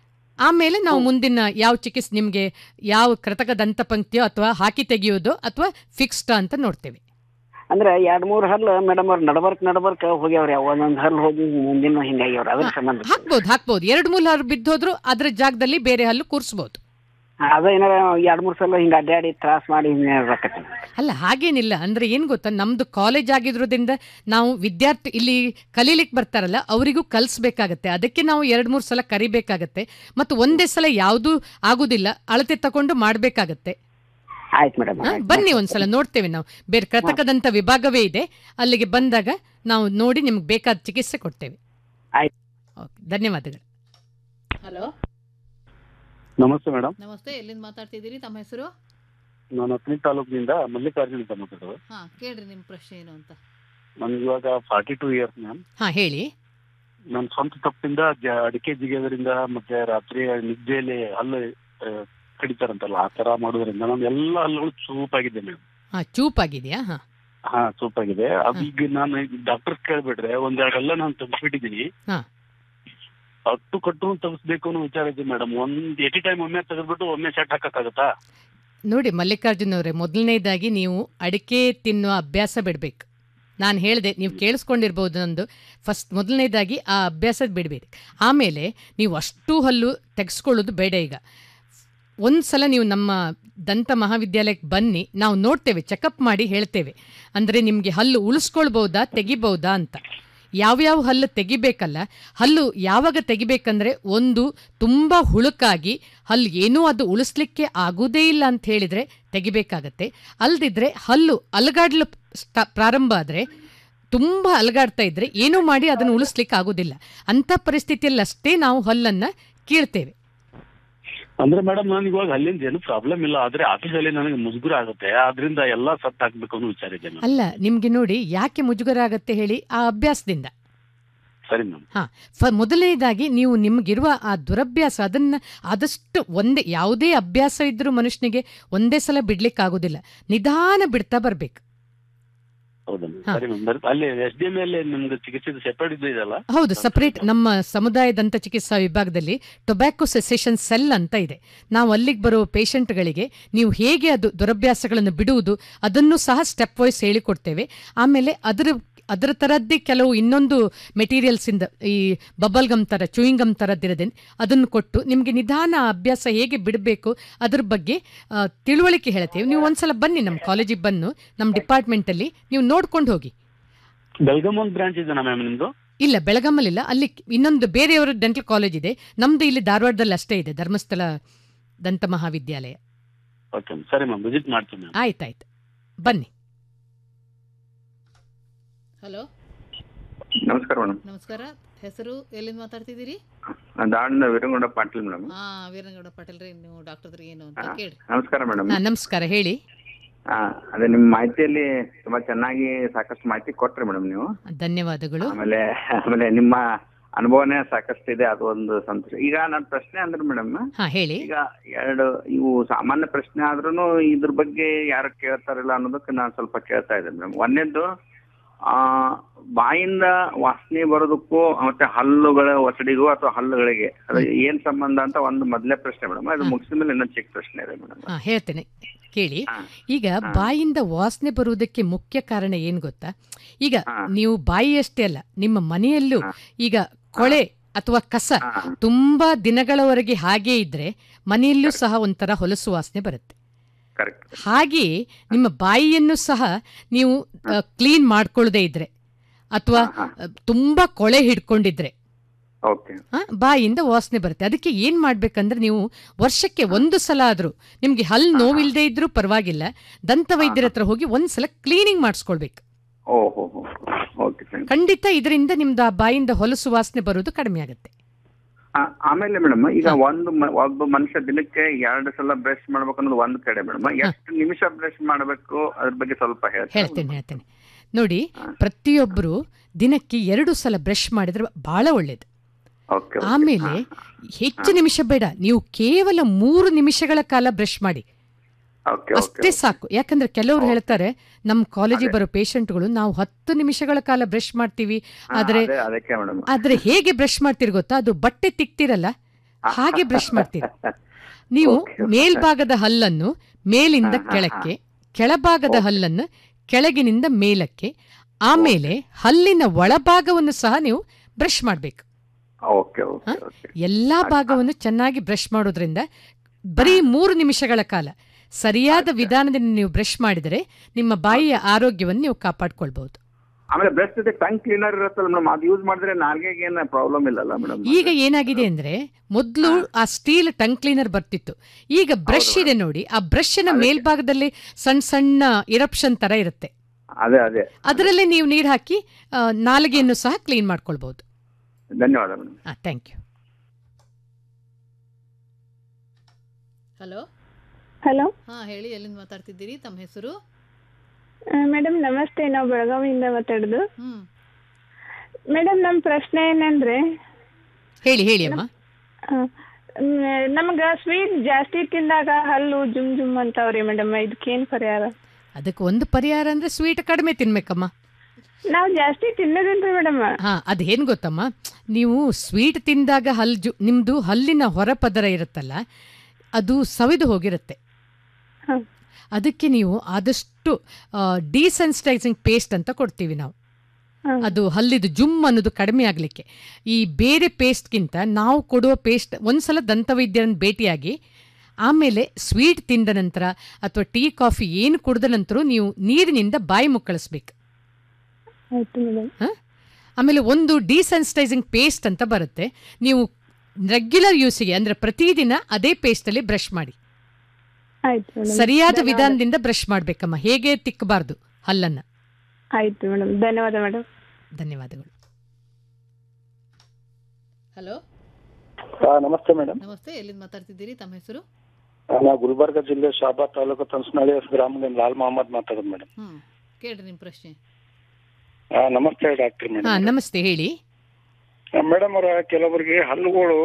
ಆಮೇಲೆ ನಾವು ಮುಂದಿನ ಯಾವ ಚಿಕಿತ್ಸೆ ನಿಮಗೆ ಯಾವ ಕೃತಕ ದಂತಪಂಕ್ತಿಯೋ ಅಥವಾ ಹಾಕಿ ತೆಗೆಯೋದು ಅಥವಾ ಫಿಕ್ಸ್ಡ್ ಅಂತ ನೋಡ್ತೇವೆ ಅಂದ್ರ ಎರಡ್ ಮೂರ್ ಹಲ್ಲು ಮೇಡಮ್ ಅವ್ರ ನಡಬರ್ಕ್ ನಡಬರ್ಕ್ ಹೋಗ್ಯಾವ್ರಿ ಒಂದೊಂದ್ ಹಲ್ಲು ಹೋಗಿ ಮುಂದಿನ ಹಿಂಗಾಗ್ಯಾವ್ರಿ ಅದ್ರ ಸಂಬಂಧ ಹಾಕ್ಬೋದು ಹಾಕ್ಬೋದು ಎರಡು ಮೂಲ ಹಲ್ಲು ಬಿದ್ದೋದ್ರು ಅದ್ರ ಜಾಗದಲ್ಲಿ ಬೇರೆ ಹಲ್ಲು ಕೂರಿಸ್ಬೋದು ಅದ ಏನಾರ ಎರಡ್ ಮೂರ್ ಸಲ ಹಿಂಗ ಅಡ್ಡಾಡಿ ತ್ರಾಸ್ ಮಾಡಿ ಹಿಂಗಾಕತ್ತಿ ಅಲ್ಲ ಹಾಗೇನಿಲ್ಲ ಅಂದ್ರೆ ಏನ್ ಗೊತ್ತಾ ನಮ್ದು ಕಾಲೇಜ್ ಆಗಿರೋದ್ರಿಂದ ನಾವು ವಿದ್ಯಾರ್ಥಿ ಇಲ್ಲಿ ಕಲೀಲಿಕ್ಕೆ ಬರ್ತಾರಲ್ಲ ಅವರಿಗೂ ಕಲಿಸ್ಬೇಕಾಗತ್ತೆ ಅದಕ್ಕೆ ನಾವು ಎರಡ್ ಮೂರು ಸಲ ಕರಿಬೇಕಾಗತ್ತೆ ಮತ್ತು ಒಂದೇ ಸಲ ಯಾವುದೂ ಆಗುದಿಲ್ಲ ಅಳತೆ ತಕೊಂಡು ಮಾಡಬೇಕಾಗತ್ತೆ ಆಯ್ತು ಮೇಡಮ್ ಬನ್ನಿ ಒಂದ್ಸಲ ನೋಡ್ತೇವೆ ನಾವು ಬೇರೆ ಕೃತಕದಂತ ವಿಭಾಗವೇ ಇದೆ ಅಲ್ಲಿಗೆ ಬಂದಾಗ ನಾವು ನೋಡಿ ನಿಮ್ಗೆ ಬೇಕಾದ ಚಿಕಿತ್ಸೆ ಕೊಡ್ತೇವೆ ಆಯ್ತು ಓಕೆ ಧನ್ಯವಾದಗಳು ಹಲೋ ನಮಸ್ತೆ ಮೇಡಮ್ ನಮಸ್ತೆ ಎಲ್ಲಿಂದ ಮಾತಾಡ್ತಿದ್ದೀರಿ ತಮ್ಮ ಹೆಸರು ನಾನು ಹತ್ತನೇ ತಾಲೂಕಿನಿಂದ ಮಲ್ಲಿಕಾರ್ಜುನ್ ಅಂತ ಮಾತಾಡೋದು ಹಾ ಕೇಳ್ರಿ ನಿಮ್ಮ ಪ್ರಶ್ನೆ ಏನು ಅಂತ ನನ್ಗೆ ಇವಾಗ ಫಾರ್ಟಿ ಟೂ ಇಯರ್ಸ್ ಮ್ಯಾಮ್ ಹಾ ಹೇಳಿ ನನ್ನ ಸ್ವಂತ ತಪ್ಪಿಂದ ಜ- ಅಡಿಕೆ ಜಿಗಿಯೋದ್ರಿಂದ ಮತ್ತೆ ರಾತ್ರಿ ನಿದ್ದೆಯಲ್ಲಿ ಹಲ್ಲು ಆ, ಕಡಿತಾರಂತಲ್ಲ ಆ ತರ ಮಾಡೋದ್ರಿಂದ ನಾನು ಎಲ್ಲ ಹಲ್ಲುಗಳು ಚೂಪಾಗಿದೆ ಮ್ಯಾಮ್ ಹಾ ಚೂಪಾಗಿದೆಯಾ ಹಾ ಹಾ ಚೂಪಾಗಿದೆ ಅದು ಈಗ ನಾನು ಡಾಕ್ಟರ್ ಕೇಳ್ಬಿಟ್ರೆ ಒಂದೆರಡೆಲ್ಲ ನಾನು ತೆಗೆದ್ಬಿಟ್ಟಿದ್ದೀನಿ ಹಾ ಅಟ್ಟು ಕಟ್ಟು ತೆಗಿಸ್ಬೇಕು ಅನ್ನೋ ವಿಚಾರ ಇದೆ ಮೇಡಮ್ ಒಂದ್ ಎಟಿ ಟೈಮ್ ಒಮ್ಮೆ ತೆಗೆದ್ಬಿಟ್ಟು ಒಮ್ಮೆ ಸೆಟ್ ಹಾಕಕ್ಕಾಗತ್ತಾ ನೋಡಿ ಮಲ್ಲಿಕಾರ್ಜುನ್ ಅವರೇ ಮೊದಲನೇದಾಗಿ ನೀವು ಅಡಿಕೆ ತಿನ್ನುವ ಅಭ್ಯಾಸ ಬಿಡಬೇಕು ನಾನು ಹೇಳಿದೆ ನೀವು ಕೇಳಿಸ್ಕೊಂಡಿರ್ಬೋದು ನಂದು ಫಸ್ಟ್ ಮೊದಲನೇದಾಗಿ ಆ ಅಭ್ಯಾಸ ಬಿಡಬೇಡಿ ಆಮೇಲೆ ನೀವು ಅಷ್ಟು ಹಲ್ಲು ತೆಗೆಸ್ಕೊಳ್ಳೋದು ಬೇಡ ಈಗ ಒಂದು ಸಲ ನೀವು ನಮ್ಮ ದಂತ ಮಹಾವಿದ್ಯಾಲಯಕ್ಕೆ ಬನ್ನಿ ನಾವು ನೋಡ್ತೇವೆ ಚೆಕಪ್ ಮಾಡಿ ಹೇಳ್ತೇವೆ ಅಂದರೆ ನಿಮಗೆ ಹಲ್ಲು ಉಳಿಸ್ಕೊಳ್ಬೋದಾ ತೆಗಿಬೋದಾ ಅಂತ ಯಾವ್ಯಾವ ಹಲ್ಲು ತೆಗಿಬೇಕಲ್ಲ ಹಲ್ಲು ಯಾವಾಗ ತೆಗಿಬೇಕಂದ್ರೆ ಒಂದು ತುಂಬ ಹುಳುಕಾಗಿ ಹಲ್ಲು ಏನೂ ಅದು ಉಳಿಸ್ಲಿಕ್ಕೆ ಆಗೋದೇ ಇಲ್ಲ ಅಂತ ಹೇಳಿದರೆ ತೆಗಿಬೇಕಾಗತ್ತೆ ಅಲ್ದಿದ್ರೆ ಹಲ್ಲು ಅಲಗಾಡ್ಲು ಸ್ಟ- ಪ್ರಾರಂಭ ಆದರೆ ತುಂಬ ಅಲಗಾಡ್ತಾ ಇದ್ರೆ ಏನೂ ಮಾಡಿ ಅದನ್ನು ಉಳಿಸ್ಲಿಕ್ಕೆ ಆಗೋದಿಲ್ಲ ಅಂಥ ಪರಿಸ್ಥಿತಿಯಲ್ಲಿ ಅಷ್ಟೇ ನಾವು ಹಲ್ಲನ್ನು ಕೀಳ್ತೇವೆ ಅಂದ್ರೆ ಮೇಡಮ್ ನನಗೆ ಇವಾಗ ಅಲ್ಲಿಂದ ಏನು ಪ್ರಾಬ್ಲಮ್ ಇಲ್ಲ ಆದ್ರೆ ಆಫೀಸಲ್ಲಿ ನನಗೆ ಮುಜುಗರ ಆಗುತ್ತೆ ಆದ್ರಿಂದ ಎಲ್ಲಾ ಸತ್ ಹಾಕ್ಬೇಕು ಅನ್ನೋ ವಿಚಾರ ಇದೆ ಮ್ಯಾಮ್ ಅಲ್ಲ ನಿಮ್ಗೆ ನೋಡಿ ಯಾಕೆ ಮುಜುಗರ ಆಗತ್ತೆ ಹೇಳಿ ಆ ಅಭ್ಯಾಸದಿಂದ ಸರಿ ಮ್ಯಾಮ್ ಹಾ ಫ ಮೊದಲನೇದಾಗಿ ನೀವು ನಿಮಗಿರುವ ಆ ದುರಭ್ಯಾಸ ಅದನ್ನ ಆದಷ್ಟು ಒಂದೇ ಯಾವುದೇ ಅಭ್ಯಾಸ ಇದ್ರೂ ಮನುಷ್ಯನಿಗೆ ಒಂದೇ ಸಲ ಬಿಡ್ಲಿಕ್ಕೆ ಆಗೋದಿಲ್ಲ ನಿಧಾನ ಬಿಡ್ತಾ ಬರ್ಬೇಕು ಹೌದಾ ma'am? ಸರಿ ಮ್ಯಾಮ್ ಅಲ್ಲಿ ಎಸ್ ಡಿ ಎಂ ಅಲ್ಲಿ ನಿಮ್ಗೆ ಚಿಕಿತ್ಸೆ ಸೆಪರೇಟ್ ಇದು ಇದೆಯಲ್ಲ ಹೌದು ಸಪರೇಟ್ ನಮ್ಮ ಸಮುದಾಯ ದಂತ ಚಿಕಿತ್ಸಾ ವಿಭಾಗದಲ್ಲಿ ಟೊಬ್ಯಾಕೊ ಸೆಸೇಷನ್ ಸೆಲ್ ಅಂತ ಇದೆ ನಾವು ಅಲ್ಲಿಗೆ ಬರೋ ಪೇಷಂಟ್ಗಳಿಗೆ ನೀವು ಹೇಗೆ ಅದು ದುರಭ್ಯಾಸಗಳನ್ನು ಬಿಡುವುದು ಅದನ್ನು ಸಹ ಸ್ಟೆಪ್ ವೈಸ್ ಹೇಳಿಕೊಡ್ತೇವೆ ಆಮೇಲೆ ಅದರ ಅದರ ಥರದ್ದೇ ಕೆಲವು ಇನ್ನೊಂದು ಮೆಟೀರಿಯಲ್ಸ್ ಇಂದ ಈ ಬಬಲ್ ಗಮ್ ಥರ ಚೂಯಿಂಗ್ ಗಮ್ ಥರದ್ದಿರದೆ ಅದನ್ನು ಕೊಟ್ಟು ನಿಮಗೆ ನಿಧಾನ ಆ ಅಭ್ಯಾಸ ಹೇಗೆ ಬಿಡಬೇಕು ಅದ್ರ ಬಗ್ಗೆ ಆ, ತಿಳುವಳಿಕೆ ಹೇಳ್ತೇವೆ ನೀವು ಒಂದ್ಸಲ ಬನ್ನಿ ನಮ್ಮ ಕಾಲೇಜಿಗೆ ಬಂದು ನಮ್ಮ ಡಿಪಾರ್ಟ್ಮೆಂಟಲ್ಲಿ ನೀವು ನೋಡ್ಕೊಂಡು ಹೋಗಿ ಬೆಲ್ಗಮ್ ಒಂದು ಬ್ರಾಂಚ್ ಇದೆನಾ ಮ್ಯಾಮ್ ನಿಮ್ದು ಇಲ್ಲ ಬೆಳಗಾಮಲ್ಲಿಲ್ಲ ಅಲ್ಲಿ ಇನ್ನೊಂದು ಬೇರೆಯವರ ಡೆಂಟಲ್ ಕಾಲೇಜ್ ಇದೆ ನಮ್ದು ಇಲ್ಲಿ ಧಾರವಾಡದಲ್ಲಿ ಅಷ್ಟೇ ಇದೆ ಧರ್ಮಸ್ಥಳ ದಂತ ಮಹಾವಿದ್ಯಾಲಯ ಓಕೆ ಸರಿ ಮ್ಯಾಮ್ ವಿಸಿಟ್ ಮಾಡ್ತೀನಿ ಮ್ಯಾಮ್ ಆಯ್ತಾಯ್ತು ಬನ್ನಿ ಹಲೋ ನಮಸ್ಕಾರ ಮೇಡಮ್ ನಮಸ್ಕಾರ ಹೆಸರು ಎಲ್ಲಿಂದ ಮಾತಾಡ್ತಿದ್ದೀರಿ ದಾವಣಗೆರೆ ವೀರಂಗೌಡ ಪಾಟೀಲ್ ಮೇಡಮ್ ಹಾ ವೀರಂಗೌಡ ಪಾಟೀಲ್ ರೀ ನೀವು ಡಾಕ್ಟರ್ ಏನು ಅಂತ ಕೇಳಿ ನಮಸ್ಕಾರ ಮೇಡಮ್ ಹಾ, ನಮಸ್ಕಾರ ಹೇಳಿ ಅದೇ ನಿಮ್ಮ ಮಾಹಿತಿಯಲ್ಲಿ ತುಂಬಾ ಚೆನ್ನಾಗಿ ಸಾಕಷ್ಟು ಮಾಹಿತಿ ಕೊಟ್ರಿ ಮೇಡಮ್ ನೀವು ಧನ್ಯವಾದಗಳು ಆಮೇಲೆ ಆಮೇಲೆ ನಿಮ್ಮ ಅನುಭವನೇ ಸಾಕಷ್ಟು ಇದೆ ಅದು ಒಂದು ಸಂತೋಷ ಈಗ ನನ್ನ ಪ್ರಶ್ನೆ ಅಂದ್ರೆ ಮೇಡಮ್ ಹಾ ಹೇಳಿ ಈಗ ಎರಡು ಇವು ಸಾಮಾನ್ಯ ಪ್ರಶ್ನೆ ಆದ್ರೂ ಇದ್ರ ಬಗ್ಗೆ ಯಾರು ಕೇಳ್ತಾರಿಲ್ಲ ಅನ್ನೋದಕ್ಕೆ ನಾನು ಸ್ವಲ್ಪ ಕೇಳ್ತಾ ಇದ್ದೆ ಮೇಡಮ್ ಒಂದೇದ್ದು ಆ ಬಾಯಿಂದ ವಾಸನೆ ಬರೋದಕ್ಕೂ ಮತ್ತೆ ಹಲ್ಲುಗಳ ಒಸಡಿಗೂ ಅಥವಾ ಹಲ್ಲುಗಳಿಗೆ ಅದು ಏನ್ ಸಂಬಂಧ ಅಂತ ಒಂದು ಮೊದಲೇ ಪ್ರಶ್ನೆ ಮೇಡಮ್ ಅದು ಮುಗಿಸಿದ ಮೇಲೆ ಇನ್ನೊಂದು ಚಿಕ್ಕ ಪ್ರಶ್ನೆ ಇದೆ ಮೇಡಮ್ ಹಾ ಹೇಳ್ತೇನೆ ಕೇಳಿ ಈಗ ಬಾಯಿಂದ ವಾಸನೆ ಬರುವುದಕ್ಕೆ ಮುಖ್ಯ ಕಾರಣ ಏನ್ ಗೊತ್ತಾ ಈಗ ನೀವು ಬಾಯಿ ಅಷ್ಟೇ ಅಲ್ಲ ನಿಮ್ಮ ಮನೆಯಲ್ಲೂ ಈಗ ಕೊಳೆ ಅಥವಾ ಕಸ ತುಂಬಾ ದಿನಗಳವರೆಗೆ ಹಾಗೇ ಇದ್ರೆ ಮನೆಯಲ್ಲೂ ಸಹ ಒಂಥರ ಹೊಲಸು ವಾಸನೆ ಬರುತ್ತೆ ಹಾಗೆಯೇ ನಿಮ್ಮ ಬಾಯಿಯನ್ನು ಸಹ ನೀವು ಕ್ಲೀನ್ ಮಾಡ್ಕೊಳ್ಳದೆ ಇದ್ರೆ ಅಥವಾ ತುಂಬಾ ಕೊಳೆ ಹಿಡ್ಕೊಂಡಿದ್ರೆ ಓಕೆ ಆ, ಬಾಯಿಯಿಂದ ವಾಸನೆ ಬರುತ್ತೆ ಅದಕ್ಕೆ ಏನ್ ಮಾಡ್ಬೇಕಂದ್ರೆ ನೀವು ವರ್ಷಕ್ಕೆ ಒಂದು ಸಲ ಆದ್ರೂ ನಿಮ್ಗೆ ಹಲ್ ನೋವಿಲ್ದೇ ಇದ್ರೂ ಪರವಾಗಿಲ್ಲ ದಂತ ವೈದ್ಯರ ಹತ್ರ ಹೋಗಿ ಒಂದ್ಸಲ ಕ್ಲೀನಿಂಗ್ ಮಾಡಿಸ್ಕೊಳ್ಬೇಕು ಓಹೋ ಓಕೆ ಖಂಡಿತ ಇದರಿಂದ ನಿಮ್ದು ಆ ಬಾಯಿಂದ ಹೊಲಸು ವಾಸನೆ ಬರೋದು ಕಡಿಮೆ ಆಗುತ್ತೆ ಆಮೇಲೆ ಮೇಡಮ್ ಈಗ ಒಂದು ಮ- ಒಬ್ಬ ಮನುಷ್ಯ ದಿನಕ್ಕೆ ಎರಡು ಸಲ ಬ್ರಷ್ ಮಾಡ್ಬೇಕು ಅನ್ನೋದು ಒಂದು ಕಡೆ ಮೇಡಮ್ ಎಷ್ಟು ನಿಮಿಷ ಬ್ರಷ್ ಮಾಡಬೇಕು ಅದ್ರ ಬಗ್ಗೆ ಸ್ವಲ್ಪ ಹೇಳ್ತೀನಿ ಹೇಳ್ತೇನೆ ಹೇಳ್ತೇನೆ ನೋಡಿ ಪ್ರತಿಯೊಬ್ಬರು ದಿನಕ್ಕೆ ಎರಡು ಸಲ ಬ್ರಷ್ ಮಾಡಿದ್ರೆ ಬಹಳ ಒಳ್ಳೇದು ಓಕೆ ಆಮೇಲೆ ಹೆಚ್ಚು ನಿಮಿಷ ಬೇಡ ನೀವು ಕೇವಲ ಮೂರು ನಿಮಿಷಗಳ ಕಾಲ ಬ್ರಷ್ ಮಾಡಿ ಅಷ್ಟೇ ಸಾಕು ಯಾಕಂದ್ರೆ ಕೆಲವರು ಹೇಳ್ತಾರೆ ನಮ್ಮ ಕಾಲೇಜಿಗೆ ಬರೋ ಪೇಷಂಟ್ಗಳು ನಾವು ಹತ್ತು ನಿಮಿಷಗಳ ಕಾಲ ಬ್ರಷ್ ಮಾಡ್ತೀವಿ ಆದ್ರೆ ಅದೇ ಅದಕ್ಕೆ ಮೇಡಮ್ ಆದ್ರೆ ಹೇಗೆ ಬ್ರಷ್ ಮಾಡ್ತೀರಿ ಗೊತ್ತಾ ಅದು ಬಟ್ಟೆ ತಿಕ್ತಿರಲ್ಲ ಹಾಗೆ ಬ್ರಷ್ ಮಾಡ್ತೀರಿ ನೀವು ಮೇಲ್ಭಾಗದ ಹಲ್ಲನ್ನು ಮೇಲಿಂದ ಕೆಳಕ್ಕೆ ಕೆಳಭಾಗದ ಹಲ್ಲನ್ನು ಕೆಳಗಿನಿಂದ ಮೇಲಕ್ಕೆ ಆಮೇಲೆ ಹಲ್ಲಿನ ಒಳಭಾಗವನ್ನು ಸಹ ನೀವು ಬ್ರಷ್ ಮಾಡಬೇಕು ಓಕೆ ಓಕೆ ಎಲ್ಲಾ ಭಾಗವನ್ನು ಚೆನ್ನಾಗಿ ಬ್ರಷ್ ಮಾಡೋದ್ರಿಂದ ಬರೀ ಮೂರು ನಿಮಿಷಗಳ ಕಾಲ ಸರಿಯಾದ ವಿಧಾನದಿಂದ ನೀವು ಬ್ರಷ್ ಮಾಡಿದರೆ ನಿಮ್ಮ ಬಾಯಿಯ ಆರೋಗ್ಯವನ್ನು ನೀವು ಕಾಪಾಡ್ಕೊಳ್ಬಹುದು ಆಮೇಲೆ ಬ್ರಷ್ ಜೊತೆ ಟಂಗ್ ಕ್ಲೀನರ್ ಇರುತ್ತಲ್ಲ ಮೇಡಮ್ ಅದು ಯೂಸ್ ಮಾಡಿದ್ರೆ ನಾಲ್ಗೆಗೆ ಏನು ಪ್ರಾಬ್ಲಮ್ ಇಲ್ಲಲ್ಲ ಮೇಡಮ್ ಈಗ ಏನಾಗಿದೆ ಅಂದ್ರೆ ಮೊದಲು ಆ ಸ್ಟೀಲ್ ಟಂಗ್ ಕ್ಲೀನರ್ ಬರ್ತಿತ್ತು ಈಗ ಬ್ರಷ್ ಇದೆ ನೋಡಿ ಆ ಬ್ರಷ್ನ ಮೇಲ್ಭಾಗದಲ್ಲಿ ಸಣ್ಣ ಸಣ್ಣ ಇರಪ್ಷನ್ ತರ ಇರುತ್ತೆ ಅದೇ ಅದೇ ಅದರಲ್ಲೇ ನೀವು ನೀರು ಹಾಕಿ ಆ, ನಾಲಿಗೆಯನ್ನು ಸಹ ಕ್ಲೀನ್ ಮಾಡ್ಕೊಳ್ಬಹುದು ಧನ್ಯವಾದ madam thank you hello hello ಹಾ ಹೇಳಿ ಎಲ್ಲಿಂದ ಮಾತಾಡ್ತಿದ್ದೀರಿ ತಮ್ಮ ಹೆಸರು ಮೇಡಮ್ ನಮಸ್ತೆ ನಾವು ಬೆಳಗಾವಿಯಿಂದ ಮಾತಾಡೋದು ಹ್ಮ್ ಮೇಡಮ್ ನಮ್ಮ ಪ್ರಶ್ನೆ ಏನಂದ್ರೆ ಹೇಳಿ ಹೇಳಿ ಅಮ್ಮ ನಮ್ಗ ಸ್ವೀಟ್ ಜಾಸ್ತಿ ತಿಂದಾಗ ಹಲ್ಲು ಜುಮ್ ಜುಮ್ ಅಂತಾವ್ರಿ ಮೇಡಮ್ ಇದಕ್ಕೇನ್ ಪರಿಹಾರ ಅದಕ್ಕೆ ಒಂದು ಪರಿಹಾರ ಅಂದ್ರೆ ಸ್ವೀಟ್ ಕಡಿಮೆ ತಿನ್ಬೇಕಮ್ಮ ನಾವು ಜಾಸ್ತಿ ತಿನ್ನೋದಿಲ್ರಿ ಮೇಡಮ್ ಹಾ ಅದೇನ್ ಗೊತ್ತಮ್ಮ ನೀವು ಸ್ವೀಟ್ ತಿಂದಾಗ ಹಲ್ ಜು ನಿಮ್ದು ಹಲ್ಲಿನ ಹೊರಪದರ ಇರುತ್ತಲ್ಲ ಅದು ಸವಿದು ಹೋಗಿರುತ್ತೆ ಅದಕ್ಕೆ ನೀವು ಆದಷ್ಟು ಡಿಸೆನ್ಸಿಟೈಸಿಂಗ್ ಪೇಸ್ಟ್ ಅಂತ ಕೊಡ್ತೀವಿ ನಾವು ಅದು ಹಲ್ಲಿದು ಜುಮ್ ಅನ್ನೋದು ಕಡಿಮೆ ಆಗಲಿಕ್ಕೆ ಈ ಬೇರೆ ಪೇಸ್ಟ್ಗಿಂತ ನಾವು ಕೊಡುವ ಪೇಸ್ಟ್ ಒಂದ್ಸಲ ದಂತವೈದ್ಯರನ್ನು ಭೇಟಿಯಾಗಿ ಆಮೇಲೆ ಸ್ವೀಟ್ ತಿಂದ ನಂತರ ಅಥವಾ ಟೀ ಕಾಫಿ ಏನು ಕುಡಿದ ನಂತರ ನೀವು ನೀರಿನಿಂದ ಬಾಯಿ ಮುಕ್ಕಳಿಸ್ಬೇಕು ಆಯ್ತು ಮೇಡಮ್ ಹ? ಆಮೇಲೆ ಒಂದು ಡಿಸೆನ್ಸಿಟೈಸಿಂಗ್ ಪೇಸ್ಟ್ ಅಂತ ಬರುತ್ತೆ ನೀವು ರೆಗ್ಯುಲರ್ ಯೂಸಿಗೆ ಅಂದ್ರೆ ಪ್ರತಿದಿನ ಅದೇ ಪೇಸ್ಟಲ್ಲಿ ಬ್ರಷ್ ಮಾಡಿ ಆಯ್ತು ಮೇಡಮ್ ಸರಿಯಾದ ವಿಧಾನದಿಂದ ಬ್ರಷ್ ಮಾಡ್ಬೇಕಮ್ಮ ಹೇಗೆ ತಿಕ್ಕಬಾರ್ದು ಹಲ್ಲನ್ನ ಆಯ್ತು ಮೇಡಮ್ ಧನ್ಯವಾದ ಮೇಡಮ್ ಧನ್ಯವಾದಗಳು ಹಲೋ ನಮಸ್ತೆ ಮೇಡಮ್ ನಮಸ್ತೆ ಎಲ್ಲಿಂದ ಮಾತಾಡ್ತಿದ್ದೀರಿ ತಮ್ಮ ಹೆಸರು ನಾವು ಗುಲ್ಬರ್ಗ ಜಿಲ್ಲೆ ಶಾಬಾದ್ ತಾಲೂಕು ತನ್ಸ್ನಳ್ಳಿ ಗ್ರಾಮದಿಂದ ಲಾಲ್ ಮೊಹಮ್ಮದ್ ಮಾತಾಡೋದು ಮೇಡಮ್ ಹ್ಮ್ ಕೇಳ್ರಿ ನಿಮ್ಮ ಪ್ರಶ್ನೆ ನಮಸ್ತೆ ಡಾಕ್ಟರ್ ಹಾ ಮೇಡಮ್ ನಮಸ್ತೆ ಹೇಳಿ ಮೇಡಮ್ ಅವ್ರ ಕೆಲವರಿಗೆ ಹಲ್ಲುಗಳು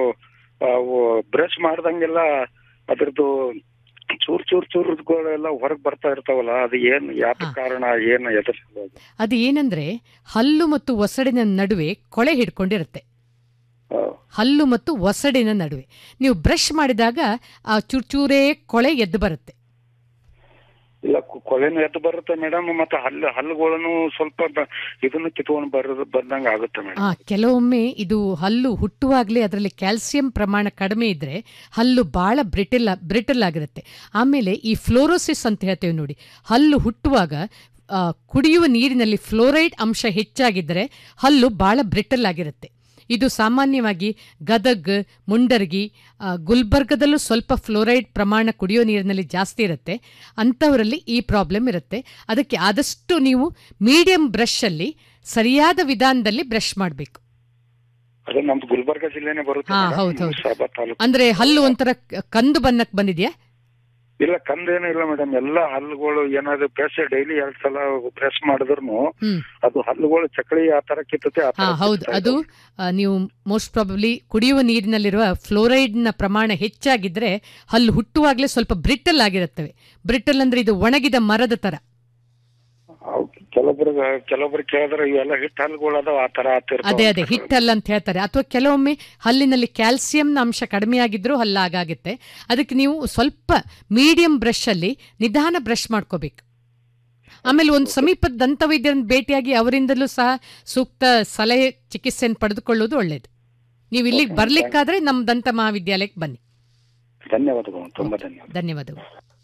ಬ್ರಷ್ ಮಾಡ್ದಂಗೆಲ್ಲ ಅದ್ರದ್ದು ಚೂರ್ ಚೂರ್ ಚೂರುಗಳೆಲ್ಲ ಹೊರಗ್ ಬರ್ತಾ ಇರ್ತಾವಲ್ಲ ಅದು ಏನ್ ಯಾತ ಕಾರಣ ಏನ್ ಎದುರ್ ಅದು ಏನಂದ್ರೆ ಹಲ್ಲು ಮತ್ತು ಒಸಡಿನ ನಡುವೆ ಕೊಳೆ ಹಿಡ್ಕೊಂಡಿರುತ್ತೆ ಹಲ್ಲು ಮತ್ತು ಒಸಡಿನ ನಡುವೆ ನೀವು ಬ್ರಷ್ ಮಾಡಿದಾಗ ಆ ಚೂರ್ಚೂರೇ ಕೊಳೆ ಎದ್ದು ಬರುತ್ತೆ ಇಲ್ಲ ಕು- ಕೊಳೆನು ಎದ್ದು ಬರುತ್ತೆ ಮೇಡಮ್ ಮತ್ತೆ ಹಲ್ಲು ಹಲ್ಲುಗಳನ್ನು ಸ್ವಲ್ಪ ಬ- ಇದನ್ನು ಕಿತ್ಕೊಂಡು ಬರೋದು ಬಂದಂಗ ಆಗುತ್ತೆ ಮೇಡಮ್ ಆ ಕೆಲವೊಮ್ಮೆ ಇದು ಹಲ್ಲು ಹುಟ್ಟುವಾಗಲೇ ಅದರಲ್ಲಿ ಕ್ಯಾಲ್ಸಿಯಂ ಪ್ರಮಾಣ ಕಡಿಮೆ ಇದ್ರೆ ಹಲ್ಲು ಬಹಳ ಬ್ರಿಟಿಲ್ ಬ್ರಿಟಲ್ ಆಗಿರುತ್ತೆ ಆಮೇಲೆ ಈ ಫ್ಲೋರೋಸಿಸ್ ಅಂತ ಹೇಳ್ತೇವೆ ನೋಡಿ ಹಲ್ಲು ಹುಟ್ಟುವಾಗ ಆ, ಕುಡಿಯುವ ನೀರಿನಲ್ಲಿ ಫ್ಲೋರೈಡ್ ಅಂಶ ಹೆಚ್ಚಾಗಿದ್ದರೆ ಹಲ್ಲು ಬಹಳ ಬ್ರಿಟಲ್ ಆಗಿರುತ್ತೆ ಇದು ಸಾಮಾನ್ಯವಾಗಿ ಗದಗ್ ಮುಂಡರ್ಗಿ ಆ, ಗುಲ್ಬರ್ಗದಲ್ಲೂ ಸ್ವಲ್ಪ ಫ್ಲೋರೈಡ್ ಪ್ರಮಾಣ ಕುಡಿಯೋ ನೀರಿನಲ್ಲಿ ಜಾಸ್ತಿ ಇರುತ್ತೆ ಅಂಥವರಲ್ಲಿ ಈ ಪ್ರಾಬ್ಲಮ್ ಇರುತ್ತೆ ಅದಕ್ಕೆ ಆದಷ್ಟು ನೀವು ಮೀಡಿಯಂ ಬ್ರಷಲ್ಲಿ ಸರಿಯಾದ ವಿಧಾನದಲ್ಲಿ ಬ್ರಷ್ ಮಾಡಬೇಕು ಅದು ನಮ್ದು ಗುಲ್ಬರ್ಗ ಜಿಲ್ಲೆನೆ ಬರುತ್ತೆ ಹಾ madam, ಹೌದು ಹೌದು ಶಾಬಾದ್ ತಾಲೂಕು ಅಂದ್ರೆ ಹಲ್ಲು ಒಂಥರ ಕ- ಕಂದು ಬಣ್ಣಕ್ಕೆ ಬಂದಿದ್ಯಾ ಇಲ್ಲ ಕಂದೇನು ಇಲ್ಲ ಮೇಡಮ್ ಎಲ್ಲಾ ಹಲ್ಲುಗಳು ಏನಾದ್ರು ಬ್ರಷ್ ಡೈಲಿ ಎರಡ್ ಸಲ ಬ್ರಷ್ ಮಾಡಿದ್ರು ಹ್ಮ್ ಅದು ಹಲ್ಲುಗಳು ಚಕಳಿ ಆ ತರ ಕಿತ್ತತೆ ಆ ಹಾ ತರ ಹೌದು ಅದು ಆ, ನೀವು ಮೋಸ್ಟ್ ಪ್ರಾಬಬ್ಲಿ ಕುಡಿಯುವ ನೀರಿನಲ್ಲಿರುವ ಫ್ಲೋರೈಡ್ನ ಪ್ರಮಾಣ ಹೆಚ್ಚಾಗಿದ್ರೆ ಹಲ್ಲು ಹುಟ್ಟುವಾಗಲೇ ಸ್ವಲ್ಪ ಬ್ರಿಟಲ್ ಆಗಿರುತ್ತವೆ ಬ್ರಿಟಲ್ ಅಂದ್ರೆ ಇದು ಒಣಗಿದ ಮರದ ತರ ಕೆಲವೊಬ್ರು ಕೆಲವೊಬ್ರು ಕೇಳಿದ್ರೆ ಇವೆಲ್ಲ ಹಿಟ್ ಹಲ್ಲುಗಳು ಅದಾವ ಆ ತರ ಆತಿರ್ತಾವ ಅದೇ ಅದೇ ಹಿಟ್ಟಲ್ಲ ಅಂತ ಹೇಳ್ತಾರೆ ಅಥವಾ ಕೆಲವೊಮ್ಮೆ ಹಲ್ಲಿನಲ್ಲಿ ಕ್ಯಾಲ್ಸಿಯಂನ ಅಂಶ ಕಡಿಮೆ ಆಗಿದ್ರೂ ಹಲ್ಲು ಆಗಾಗುತ್ತೆ ಅದಕ್ಕೆ ನೀವು ಸ್ವಲ್ಪ ಮೀಡಿಯಂ ಬ್ರಷ್ ಅಲ್ಲಿ ನಿಧಾನ ಬ್ರಷ್ ಮಾಡ್ಕೋಬೇಕು ಆಮೇಲೆ ಒಂದು ಸಮೀಪದ ದಂತವೈದ್ಯರನ್ನು ಭೇಟಿಯಾಗಿ ಅವರಿಂದಲೂ ಸಹ ಸೂಕ್ತ ಸಲಹೆ ಚಿಕಿತ್ಸೆಯನ್ನು ಪಡೆದುಕೊಳ್ಳೋದು ಒಳ್ಳೆಯದು ನೀವು ಇಲ್ಲಿಗೆ ಬರ್ಲಿಕ್ಕಾದ್ರೆ ನಮ್ಮ ದಂತ ಮಹಾವಿದ್ಯಾಲಯಕ್ಕೆ ಬನ್ನಿ ಧನ್ಯವಾದಗಳು ತುಂಬಾ ಧನ್ಯವಾದ ಧನ್ಯವಾದಗಳು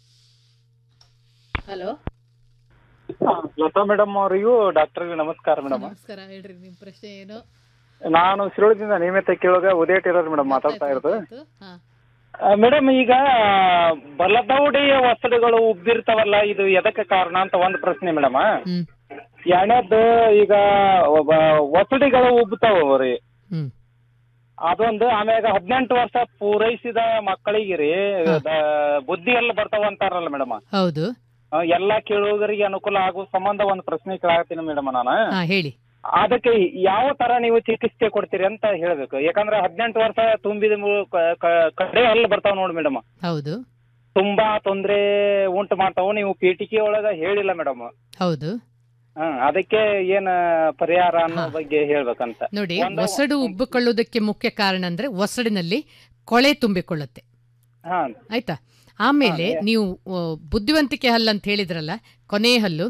ಹಲೋ ಲತಾ ಮೇಡಮ್ ಅವರಿಗೂ ಡಾಕ್ಟರ್ಗೆ ನಮಸ್ಕಾರ ಮೇಡಮ್ ನಮಸ್ಕಾರ ಹೇಳ್ರಿ ನಿಮ್ಮ ಪ್ರಶ್ನೆ ಏನು ನಾನು ಶಿರೋಳದಿಂದ ನಿಯಮಿತ ಕೇಳುವಾಗ ಉದಯಟ್ ಇರೋದು ಮೇಡಮ್ ಮಾತಾಡ್ತಾ ಇರೋದು ಹಾ ಮೇಡಮ್ ಈಗ ಬಲದೌಡಿಯ ಒಸಡುಗಳು ಉಬ್ಬಿರ್ತಾವಲ್ಲ ಇದು ಎದಕ್ಕೆ ಕಾರಣ ಅಂತ ಒಂದು ಪ್ರಶ್ನೆ ಮೇಡಮ್ ಎರಡನೇದ್ದು ಈಗ ಒಬ್ಬ ಒಸಡಿಗಳು ಉಬ್ತಾವ ರೀ ಹ್ಮ್. ಅದೊಂದು ಆಮ್ಯಾಗ ಹದಿನೆಂಟು ವರ್ಷ ಪೂರೈಸಿದ ಮಕ್ಕಳಿಗೆ ರೀ ದ- ಬುದ್ಧಿ ಎಲ್ಲ ಬರ್ತಾವ ಅಂತಾರಲ್ಲ ಮೇಡಮ್ ಹೌದು ಎಲ್ಲಾ ಕೇಳುಗರಿಗೆ ಅನುಕೂಲ ಆಗುವ ಸಂಬಂಧ ಒಂದು ಪ್ರಶ್ನೆ ಕೇಳಾಕತ್ತೀನಿ ಮೇಡಮ್ ನಾನು ಹಾ ಹೇಳಿ ಅದಕ್ಕೆ ಯಾವ ತರ ನೀವು ಚಿಕಿತ್ಸೆ ಕೊಡ್ತೀರಿ ಅಂತ ಹೇಳ್ಬೇಕು ಯಾಕಂದ್ರೆ ಹದಿನೆಂಟು ವರ್ಷ ತುಂಬಿದ ಮೂ- ಕ- ಕ- ಕಡೆ ಹಲ್ಲು ಬರ್ತಾವ ನೋಡಿ ಮೇಡಮ್ ಹೌದು ತುಂಬಾ ತೊಂದ್ರೆ ಉಂಟು ಮಾಡ್ತಾವ ನೀವು ಪೀಠಿಕೆ ಒಳಗ ಹೇಳಿಲ್ಲ ಮೇಡಮ್ ಹೌದು ಹ್ಮ್ ಅದಕ್ಕೆ ಏನ್ ಪರಿಹಾರ ಅನ್ನೋ ಬಗ್ಗೆ ಹೇಳ್ಬೇಕಂತ ನೋಡಿ ಒಂದು- ಒಸಡು ಉಬ್ಬಿಕೊಳ್ಳುವುದಕ್ಕೆ ಮುಖ್ಯ ಕಾರಣ ಅಂದ್ರೆ ಒಸಡಿನಲ್ಲಿ ಕೊಳೆ ತುಂಬಿಕೊಳ್ಳುತ್ತೆ ಹಾ ಆಯ್ತಾ ಆಮೇಲೆ ನೀವು ಆ, ಬುದ್ಧಿವಂತಿಕೆ ಹಲ್ಲು ಅಂತ ಹೇಳಿದ್ರಲ್ಲ ಕೊನೆ ಹಲ್ಲು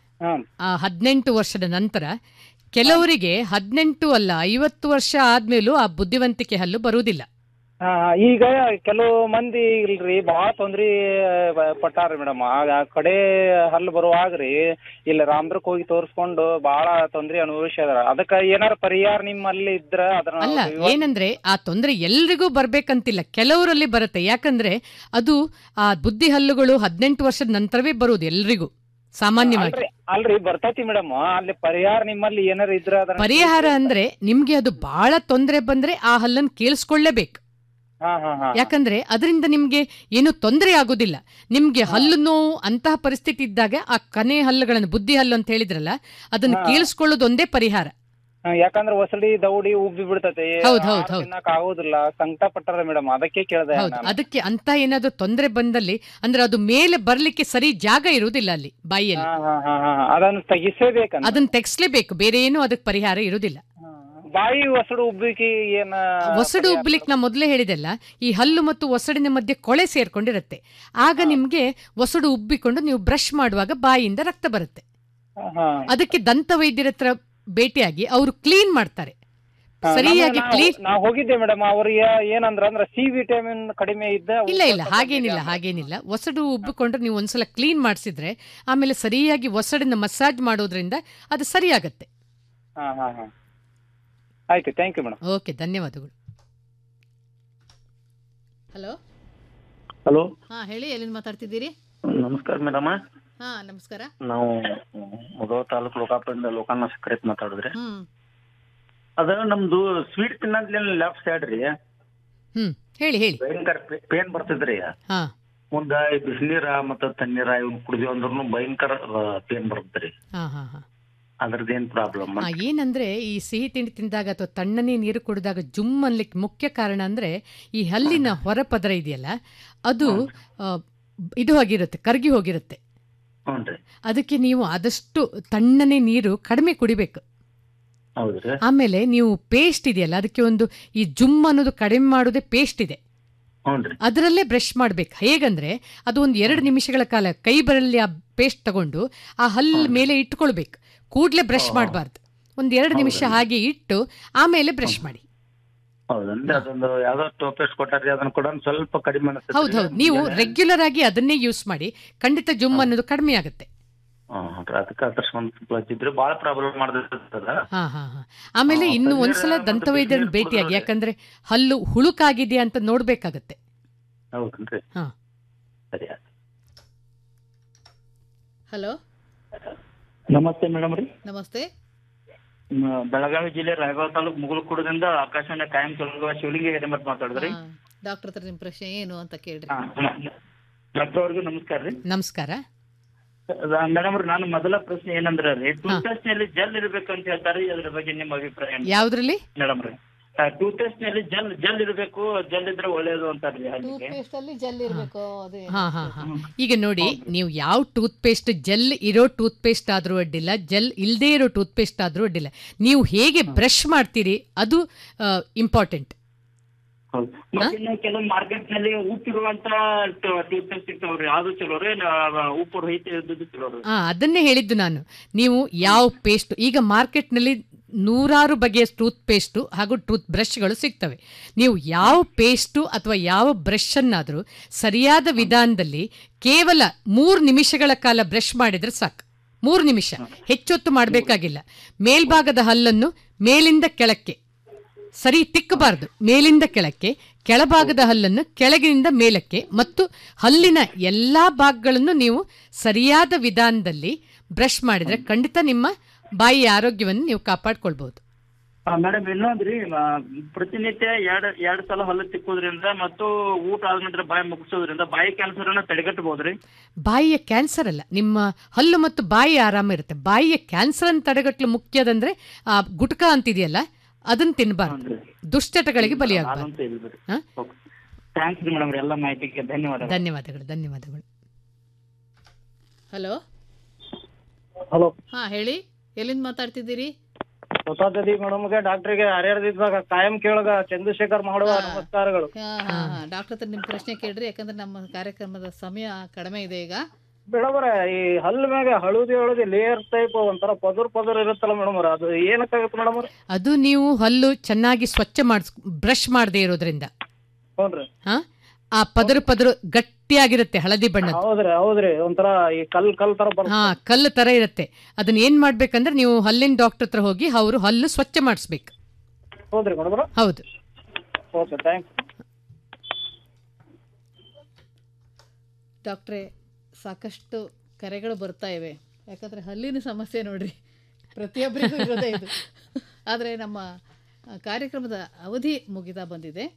ಆ ಹದಿನೆಂಟು ವರ್ಷದ ನಂತರ ಕೆಲವರಿಗೆ ಹದಿನೆಂಟು ಅಲ್ಲ ಐವತ್ತು ವರ್ಷ ಆದ್ಮೇಲೂ ಆ ಬುದ್ಧಿವಂತಿಕೆ ಹಲ್ಲು ಬರುವುದಿಲ್ಲ ಹಾ, ಈಗ ಕೆಲವು ಮಂದಿ ಇಲ್ರಿ ಬಹಳ ತೊಂದ್ರಿ ಬ- ಪಟ್ಟಾರ್ರಿ ಮೇಡಮ್ ಆ ಕಡೆ ಹಲ್ಲು ಬರುವಾಗ್ರಿ ಇಲ್ಲಿ ರಾಮದುರ್ಗ್ ಹೋಗಿ ತೋರಿಸ್ಕೊಂಡು ಬಹಳ ತೊಂದ್ರೆ ಅನುಭವಿಸ್ಯಾರ ಅದಕ್ಕ ಏನಾರ ಪರಿಹಾರ ನಿಮ್ಮಲ್ಲಿ ಇದ್ರ ಅದನ್ನ ಅಲ್ಲ ವಿವ- ಏನಂದ್ರೆ ಆ ತೊಂದರೆ ಎಲ್ರಿಗೂ ಬರ್ಬೇಕಂತಿಲ್ಲ ಕೆಲವರಲ್ಲಿ ಬರುತ್ತೆ ಯಾಕಂದ್ರೆ ಅದು ಆ ಬುದ್ಧಿ ಹಲ್ಲುಗಳು ಹದಿನೆಂಟು ವರ್ಷದ ನಂತರವೇ ಬರುವುದು ಎಲ್ರಿಗೂ ಸಾಮಾನ್ಯವಾಗಿ ಅಲ್ರಿ ಅಲ್ರಿ ಬರ್ತೈತಿ ಮೇಡಮ್ ಅಲ್ಲಿ ಪರಿಹಾರ ನಿಮ್ಮಲ್ಲಿ ಏನಾರ ಇದ್ರ ಅದನ್ನ ಪರಿಹಾರ ಅಂದ್ರೆ ನಿಮ್ಗೆ ಅದು ಬಹಳ ತೊಂದರೆ ಬಂದ್ರೆ ಆ ಹಲ್ಲನ್ನು ಕೇಳಿಸ್ಕೊಳ್ಳೇಬೇಕು ಹಾ ಹಾ ಹಾ ಯಾಕಂದ್ರೆ ಅದರಿಂದ ನಿಮ್ಗೆ ಏನು ತೊಂದರೆ ಆಗೋದಿಲ್ಲ ನಿಮ್ಗೆ ಹಲ್ಲು ನೋವು ಅಂತಹ ಪರಿಸ್ಥಿತಿ ಇದ್ದಾಗ ಆ ಕನೆ ಹಲ್ಲುಗಳನ್ನು ಬುದ್ಧಿ ಹಲ್ಲು ಅಂತ ಹೇಳಿದ್ರಲ್ಲ ಅದನ್ನು ಹಾ. ಕೇಳಿಸ್ಕೊಳ್ಳೋದು ಒಂದೇ ಪರಿಹಾರ ಹಾ, ಯಾಕಂದ್ರೆ ಒಸಡಿ ದೌಡಿ ಉಬ್ಬಿ ಬಿಡ್ತೈತಿ ಹೌದ್ ಹೌದ್ ಆಹಾರ ಹೌದ್. ತಿನ್ನಕ್ ಆಗೋದಿಲ್ಲ ಸಂಕಟ ಪಟ್ಟಾರ ಮೇಡಮ್ ಅದಕ್ಕೆ ಕೇಳ್ದೆ ಹೌದು ನಾನು. ಅದಕ್ಕೆ ಅಂತ ಏನಾದ್ರು ತೊಂದರೆ ಬಂದಲ್ಲಿ ಅಂದ್ರೆ ಅದು ಮೇಲೆ ಬರ್ಲಿಕ್ಕೆ ಸರಿ ಜಾಗ ಇರುವುದಿಲ್ಲ ಅಲ್ಲಿ ಬಾಯಿಯಲ್ಲಿ ಹಾ ಹಾ ಹಾ ಹಾ ಅದನ್ನ ತೆಗಿಸೇಬೇಕಂತ ಅದನ್ನ ತೆಗ್ಸ್ಲೇಬೇಕು ಬೇರೆ ಏನು ಅದಕ್ಕೆ ಪರಿಹಾರ ಇರುವುದಿಲ್ಲ ಬಾಯಿ ಒಸಡು ಉಬ್ಬಿಕೆ ಏನ ಒಸಡು ಉಬ್ಲಿಕ್ಕೆ ನಾ ಮೊದಲೇ ಹೇಳಿದೆಲ್ಲ ಈ ಹಲ್ಲು ಮತ್ತು ಒಸಡಿನ ಮಧ್ಯೆ ಕೊಳೆ ಸೇರ್ಕೊಂಡಿರುತ್ತೆ ಆಗ ನಿಮ್ಗೆ ಒಸಡು ಉಬ್ಬಿಕೊಂಡು ನೀವು ಬ್ರಷ್ ಮಾಡುವಾಗ ಬಾಯಿಯಿಂದ ರಕ್ತ ಬರುತ್ತೆ ಹಾ. ಅದಕ್ಕೆ ದಂತ ವೈದ್ಯರ ಹತ್ರ ಭೇಟಿಯಾಗಿ ಅವರು ಕ್ಲೀನ್ ಮಾಡ್ತಾರೆ ಹಾ, ಸರಿಯಾಗಿ ನಮ್ಮ- ಕ್ಲೀನ್ ನಾ ಹೋಗಿದ್ದೆ ಮೇಡಮ್ ಅವ್ರಿಗೆ ಏನಂದ್ರ ಅಂದ್ರ ಸಿ ವಿಟಮಿನ್ ಕಡಿಮೆ ಇದ್ದ ಇಲ್ಲ ಇಲ್ಲ ಹಾಗೇನಿಲ್ಲ ಹಾಗೇನಿಲ್ಲ ಒಸಡು ಉಬ್ಬಿಕೊಂಡ್ರೆ ನೀವು ಒಂದ್ಸಲ ಕ್ಲೀನ್ ಮಾಡಿಸಿದ್ರೆ ಆಮೇಲೆ ಸರಿಯಾಗಿ ಒಸಡಿನ ಮಸಾಜ್ ಮಾಡೋದ್ರಿಂದ ಅದು ಸರಿಯಾಗತ್ತೆ ಹಾ ಹಾ ಹಾ ಆಯ್ತು ಥ್ಯಾಂಕ್ ಯು ಮೇಡಮ್ ಓಕೆ ಧನ್ಯವಾದಗಳು ಹಲೋ ಹಲೋ ಹಾ ಹೇಳಿ ಎಲ್ಲಿಂದ ಮಾತಾಡ್ತಿದ್ದೀರಿ ನಮಸ್ಕಾರ ಮೇಡಮ್ ಹಾ ನಮಸ್ಕಾರ ನಾವು ಮುಧೋಳ ತಾಲೂಕು ಲೋಕಾಪುರದಿಂದ ಲೋಕಾನ ಸಕ್ರೇತ್ ಮಾತಾಡಿದ್ರಿ ಹ್ಮ್ ಅದ ನಮ್ದು ಸ್ವೀಟ್ ತಿನ್ನದ್ಲೇನು ಲೆಫ್ಟ್ ಸೈಡ್ ರೀ ಹ್ಮ್ ಹೇಳಿ ಹೇಳಿ ಭಯಂಕರ ಪೇನ್ ಬರ್ತಿದ್ರಿ ಹಾ ಮುಂದ ಈ ಬಿಸಿನೀರ ಮತ್ತ ತಣ್ಣೀರ ಇವ್ನ ಕುಡಿದ್ವಿ ಅಂದ್ರೂ ಭಯಂಕರ ಪೇನ್ ಬರ್ತದ್ರಿ ಹಾ ಹಾ ಹಾ ಅದ್ರದ್ದೇನ್ ಪ್ರಾಬ್ಲಮ್ ಆ, ಏನಂದ್ರೆ ಈ ಸಿಹಿ ತಿಂಡಿ ತಿಂದಾಗ ಅಥವಾ ತಣ್ಣನೆ ನೀರು ಕುಡಿದಾಗ ಜುಮ್ ಅನ್ಲಿಕ್ಕೆ ಮುಖ್ಯ ಕಾರಣ ಅಂದ್ರೆ ಈ ಹಲ್ಲಿನ ಹೊರಪದರ ಇದೆಯಲ್ಲ ಅದು ಆ, ಇದು ಆಗಿರುತ್ತೆ ಕರಗಿ ಹೋಗಿರುತ್ತೆ ಹ್ಞೂನ್ರಿ ಅದಕ್ಕೆ ನೀವು ಆದಷ್ಟು ತಣ್ಣನೆ ನೀರು ಕಡಿಮೆ ಕುಡಿಬೇಕು ಹೌದ್ರಿ ಆಮೇಲೆ ನೀವು ಪೇಸ್ಟ್ ಇದೆಯಲ್ಲ ಅದಕ್ಕೆ ಒಂದು ಈ ಜುಮ್ ಅನ್ನೋದು ಕಡಿಮೆ ಮಾಡೋದೇ ಪೇಸ್ಟ್ ಇದೆ ಹ್ಞೂನ್ರಿ ಅದರಲ್ಲೇ ಬ್ರಷ್ ಮಾಡ್ಬೇಕು ಹೇಗಂದ್ರೆ ಅದು ಒಂದು ಎರಡು ನಿಮಿಷಗಳ ಕಾಲ ಕೈ ಬರಲಿ ಆ ಪೇಸ್ಟ್ ತಗೊಂಡು ಆ ಹಲ್ಲು ಮೇಲೆ ಇಟ್ಕೊಳ್ಬೇಕು ಕೂಡಲೇ ಬ್ರಷ್ ಮಾಡಬಾರ್ದು ಒಂದು ಎರಡು ನಿಮಿಷ ಹಾಗೆ ಇಟ್ಟು ಆಮೇಲೆ ಬ್ರಷ್ ಮಾಡಿ ಹೌದನ್ರಿ ಅದೊಂದು ಯಾವ್ದೋ ಟೋಪೇಸ್ಟ್ ಕೊಟ್ಟಾರ್ರಿ ಅದನ್ನ ಕೂಡ ಒಂದ್ ಸ್ವಲ್ಪ ಕಡಿಮೆ ಅನಿಸ್ತೈತ್ರಿ. ಹೌದು ಹೌದು ನೀವು ಏನ- ರೆಗ್ಯುಲರ್ ಆಗಿ ಅದನ್ನೇ ಯೂಸ್ ಮಾಡಿ ಖಂಡಿತ ಜುಮ್ ಅನ್ನೋದು ಕಡಿಮೆ ಆಗುತ್ತೆ ಹ್ಮ್, ಹ್ಞೂನ್ರಿ. ಅದಕ್ಕೆ ಅಕಸ್ಮಾತ್ ಹಚ್ಚಿದ್ರಿ ಬಾಳ ಪ್ರಾಬ್ಲಮ್ ಮಾಡ್ದಿರ್ತದ ಹಾ ಹಾ ಹಾ ಆಮೇಲೆ ಇನ್ನು ತಣ್ಣೀರ ಒಂದ್ಸಲ ಮತ್ತೆ ದಂತವೈದ್ಯರನ್ನ ಬಿಸಿನೀರು ಭೇಟಿಯಾಗಿ ಕುಡ್ದ್ರೆ- ಯಾಕಂದ್ರೆ ಹಲ್ಲು ಹುಳುಕಾಗಿದೆಯಾ ಅಂತ ನೋಡ್ಬೇಕಾಗತ್ತೆ ಹೌದನ್ರಿ ಹಾ ಸರಿ ಹಲೋ ನಮಸ್ತೆ ಮೇಡಮ್ ರೀ ನಮಸ್ತೆ ಮ- ಬೆಳಗಾವಿ ಜಿಲ್ಲೆ ರಾಯಬಾಗ ತಾಲೂಕು ಮುಗುಳಕೂಡದಿಂದ ಆಕಾಶವಾಣಿ ಕಾಯಂ ಚಲುವ ಶಿವಲಿಂಗ ಹಿರೇಮಠ್ ಮಾತಾಡಿದ್ರಿ ಡಾಕ್ಟರ್ ಹತ್ರ ನಿಮ್ಮ ಪ್ರಶ್ನೆ ಏನು ಅಂತ ಕೇಳ್ರಿ ಡಾಕ್ಟರ್ ಅವ್ರಿಗೂ ನಮಸ್ಕಾರ ರೀ ನಮಸ್ಕಾರ ಮೇಡಮ್ ರೀ ನಾನು ಮೊದಲ ಪ್ರಶ್ನೆ ಏನಂದ್ರ ರೀ ಟೂತ್ಪೇಸ್ಟ್ ನಲ್ಲಿ ಜೆಲ್ ಇರ್ಬೇಕು ಅಂತ ಹೇಳ್ತಾರೆ ಅದ್ರ ಬಗ್ಗೆ ನಿಮ್ಮ ಅಭಿಪ್ರಾಯ ಯಾವ್ದ್ರಲ್ಲಿ ಮೇಡಮ್ ರೀ ಟೂತ್ಪೇಸ್ಟ್ ನಲ್ಲಿ ಜೆಲ್ ಜೆಲ್ ಇರಬೇಕು ಜೆಲ್ ಇದ್ರೆ ಒಳ್ಳೇದು ಅಂತಾರ್ರಿ ಅದಕ್ಕೆ ಟೂತ್ ಅಲ್ಲಿ ಜೆಲ್ ಇರಬೇಕು ಅದೇ ಹಾ ಹಾ ಹಾ ಈಗ ನೋಡಿ ನೀವು ಯಾವ ಟೂತ್ ಪೇಸ್ಟ್ ಜೆಲ್ ಇರೋ ಟೂತ್ ಪೇಸ್ಟ್ ಆದ್ರೂ ಅಡ್ಡಿಲ್ಲ ಜೆಲ್ ಇಲ್ಲದೆ ಇರೋ ಟೂತ್ ಪೇಸ್ಟ್ ಆದ್ರೂ ಅಡ್ಡಿಲ್ಲ ನೀವು ಹೇಗೆ ಬ್ರಷ್ ಮಾಡ್ತೀರಿ ಅದು ಇಂಪಾರ್ಟೆಂಟ್ ಹೌದು ಮತ್ತೆ ಇನ್ನು ಕೆಲವು ಮಾರ್ಕೆಟ್ ನಲ್ಲಿ ಉಪ್ಪಿರುವಂತ ಟೂತ್ಪೇಸ್ಟ್ ಸಿಗ್ತಾವ್ರಿ ಅದು ಚಲೋ ರೀ ಉಪ್ಪು ರಹಿತ ಇದ್ದದ್ದು ಚಲೋ ರೀ ಆ ಅದನ್ನೇ ಹೇಳಿದ್ದು ನಾನು ನೀವು ಯಾವ ಪೇಸ್ಟ್ ಈಗ ಮಾರ್ಕೆಟ್ನಲ್ಲಿ ನೂರಾರು ಬಗೆಯ ಟೂತ್ ಪೇಸ್ಟು ಹಾಗೂ ಟೂತ್ ಬ್ರಷ್ಗಳು ಸಿಗ್ತವೆ ನೀವು ಯಾವ ಪೇಸ್ಟು ಅಥವಾ ಯಾವ ಬ್ರಷನ್ನಾದರೂ ಸರಿಯಾದ ವಿಧಾನದಲ್ಲಿ ಕೇವಲ ಮೂರು ನಿಮಿಷಗಳ ಕಾಲ ಬ್ರಷ್ ಮಾಡಿದರೆ ಸಾಕು ಮೂರು ನಿಮಿಷ ಹೆಚ್ಚೊತ್ತು ಮಾಡಬೇಕಾಗಿಲ್ಲ ಮೇಲ್ಭಾಗದ ಹಲ್ಲನ್ನು ಮೇಲಿಂದ ಕೆಳಕ್ಕೆ ಸರಿ ತಿಕ್ಕಬಾರದು ಮೇಲಿಂದ ಕೆಳಕ್ಕೆ ಕೆಳಭಾಗದ ಹಲ್ಲನ್ನು ಕೆಳಗಿನಿಂದ ಮೇಲಕ್ಕೆ ಮತ್ತು ಹಲ್ಲಿನ ಎಲ್ಲ ಭಾಗಗಳನ್ನು ನೀವು ಸರಿಯಾದ ವಿಧಾನದಲ್ಲಿ ಬ್ರಷ್ ಮಾಡಿದರೆ ಖಂಡಿತ ನಿಮ್ಮ ಬಾಯಿಯ ಆರೋಗ್ಯವನ್ನು ನೀವು ಕಾಪಾಡ್ಕೊಳ್ಬಹುದು ಮೇಡಮ್ ಇನ್ನೊಂದ್ರಿ ಆ, ಪ್ರತಿನಿತ್ಯ ಎರಡ್ ಎರಡ್ ಸಲ ಹಲ್ಲು ತಿಕ್ಕೋದ್ರಿಂದ ಮತ್ತು ಊಟ ಆದ ನಂತರ ಬಾಯಿ ಮುಗಿಸೋದ್ರಿಂದ ಬಾಯಿ ಕ್ಯಾನ್ಸರ್ ಅನ್ನ ತಡೆಗಟ್ಟಬಹುದ್ರಿ ಬಾಯಿಯ ಕ್ಯಾನ್ಸರ್ ಅಲ್ಲ ನಿಮ್ಮ ಹಲ್ಲು ಮತ್ತು ಬಾಯಿ ಆರಾಮ ಇರುತ್ತೆ ಬಾಯಿಯ ಕ್ಯಾನ್ಸರ್ ಅನ್ನು ತಡೆಗಟ್ಟಲು ಮುಖ್ಯದಂದ್ರೆ ಆ ಗುಟ್ಕ ಅಂತಿದೆಯಲ್ಲ ಅದನ್ನ ತಿನ್ನಬಾರ್ದು ದುಶ್ಚಟಗಳಿಗೆ ಬಲಿಯಾಗಬಾರ್ದು ಅದಂತೂ ಇಲ್ರಿ ಥ್ಯಾಂಕ್ಸ್ ರೀ ಮೇಡಮ್ ಎಲ್ಲ ಮಾಹಿತಿಗೆ ಧನ್ಯವಾದ ಧನ್ಯವಾದಗಳು ಧನ್ಯವಾದಗಳು ಹಲೋ ಹಲೋ ಹಾ ಹೇಳಿ ಎಲ್ಲಿಂದ ಮಾತಾಡ್ತಿದ್ದೀರಿ ಗೊತ್ತಾಗ್ತದಿ ಮೇಡಮ್ಗೆ ಡಾಕ್ಟ್ರಿಗೆ ಹರಿಹರದಿದ್ದಾಗ ಕಾಯಂ ಕೇಳಗ ಚಂದ್ರಶೇಖರ್ ಮಾಡುವ ನಮಸ್ಕಾರಗಳು ಹಾ ಹಾ ಹಾ ಡಾಕ್ಟರ್ ಹತ್ರ ನಿಮ್ಮ ಪ್ರಶ್ನೆ ಕೇಳ್ರಿ ಯಾಕಂದ್ರೆ ನಮ್ಮ ಕಾರ್ಯಕ್ರಮದ ಸಮಯ ಕಡಿಮೆ ಇದೆ ಈಗ ಮೇಡಮ್ರೆ ಈ ಹಲ್ಲು ಮ್ಯಾಗ ಹಳದಿ ಹಳದಿ ಲೇಯರ್ ಟೈಪ್ ಒಂಥರ ಪದರ್ ಪದರ್ ಇರುತ್ತಲ್ಲ ಮೇಡಮ್ ಅದು ಏನಕ್ಕಾಗತ್ತೆ ಮೇಡಮ್ ಅದು ನೀವು ಹಲ್ಲು ಚೆನ್ನಾಗಿ ಸ್ವಚ್ಛ ಮಾಡಿಸ್ ಬ್ರಷ್ ಮಾಡದೇ ಇರೋದ್ರಿಂದ ಹ್ಞೂನ್ರಿ ಹಾ ಆ ಪದರು ಪದರು ಗಟ್ಟಿಯಾಗಿರುತ್ತೆ ಹಳದಿ ಬಣ್ಣದ ಹೌದ್ರಿ ಹೌದ್ರಿ ಒಂಥರ ಈ ಕಲ್ ಕಲ್ ತರ ಬರ್ ಹಾ ಕಲ್ಲು ತರ ಇರುತ್ತೆ ಅದನ್ನ ಏನ್ ಮಾಡ್ಬೇಕಂದ್ರೆ ನೀವು ಹಲ್ಲಿನ ಡಾಕ್ಟರ್ ಹತ್ರ ಹೋಗಿ ಅವರು ಹಲ್ಲು ಸ್ವಚ್ಛ ಮಾಡಿಸ್ಬೇಕು ಹೌದ್ರಿ ಮೇಡಮ್ ಹೌದು ಓಕೆ ಥ್ಯಾಂಕ್ಸ್ ಡಾಕ್ಟ್ರೇ ಸಾಕಷ್ಟು ಕರೆಗಳು ಬರ್ತಾ ಇವೆ ಯಾಕಂದರೆ ಹಲ್ಲಿನ ಸಮಸ್ಯೆ ನೋಡ್ರಿ ಪ್ರತಿಯೊಬ್ಬರಿಗೂ ಇರೋದೇ ಇದು ಆದರೆ ನಮ್ಮ ಆ, ಕಾರ್ಯಕ್ರಮದ ಅವಧಿ ಮುಗಿತಾ ಬಂದಿದೆ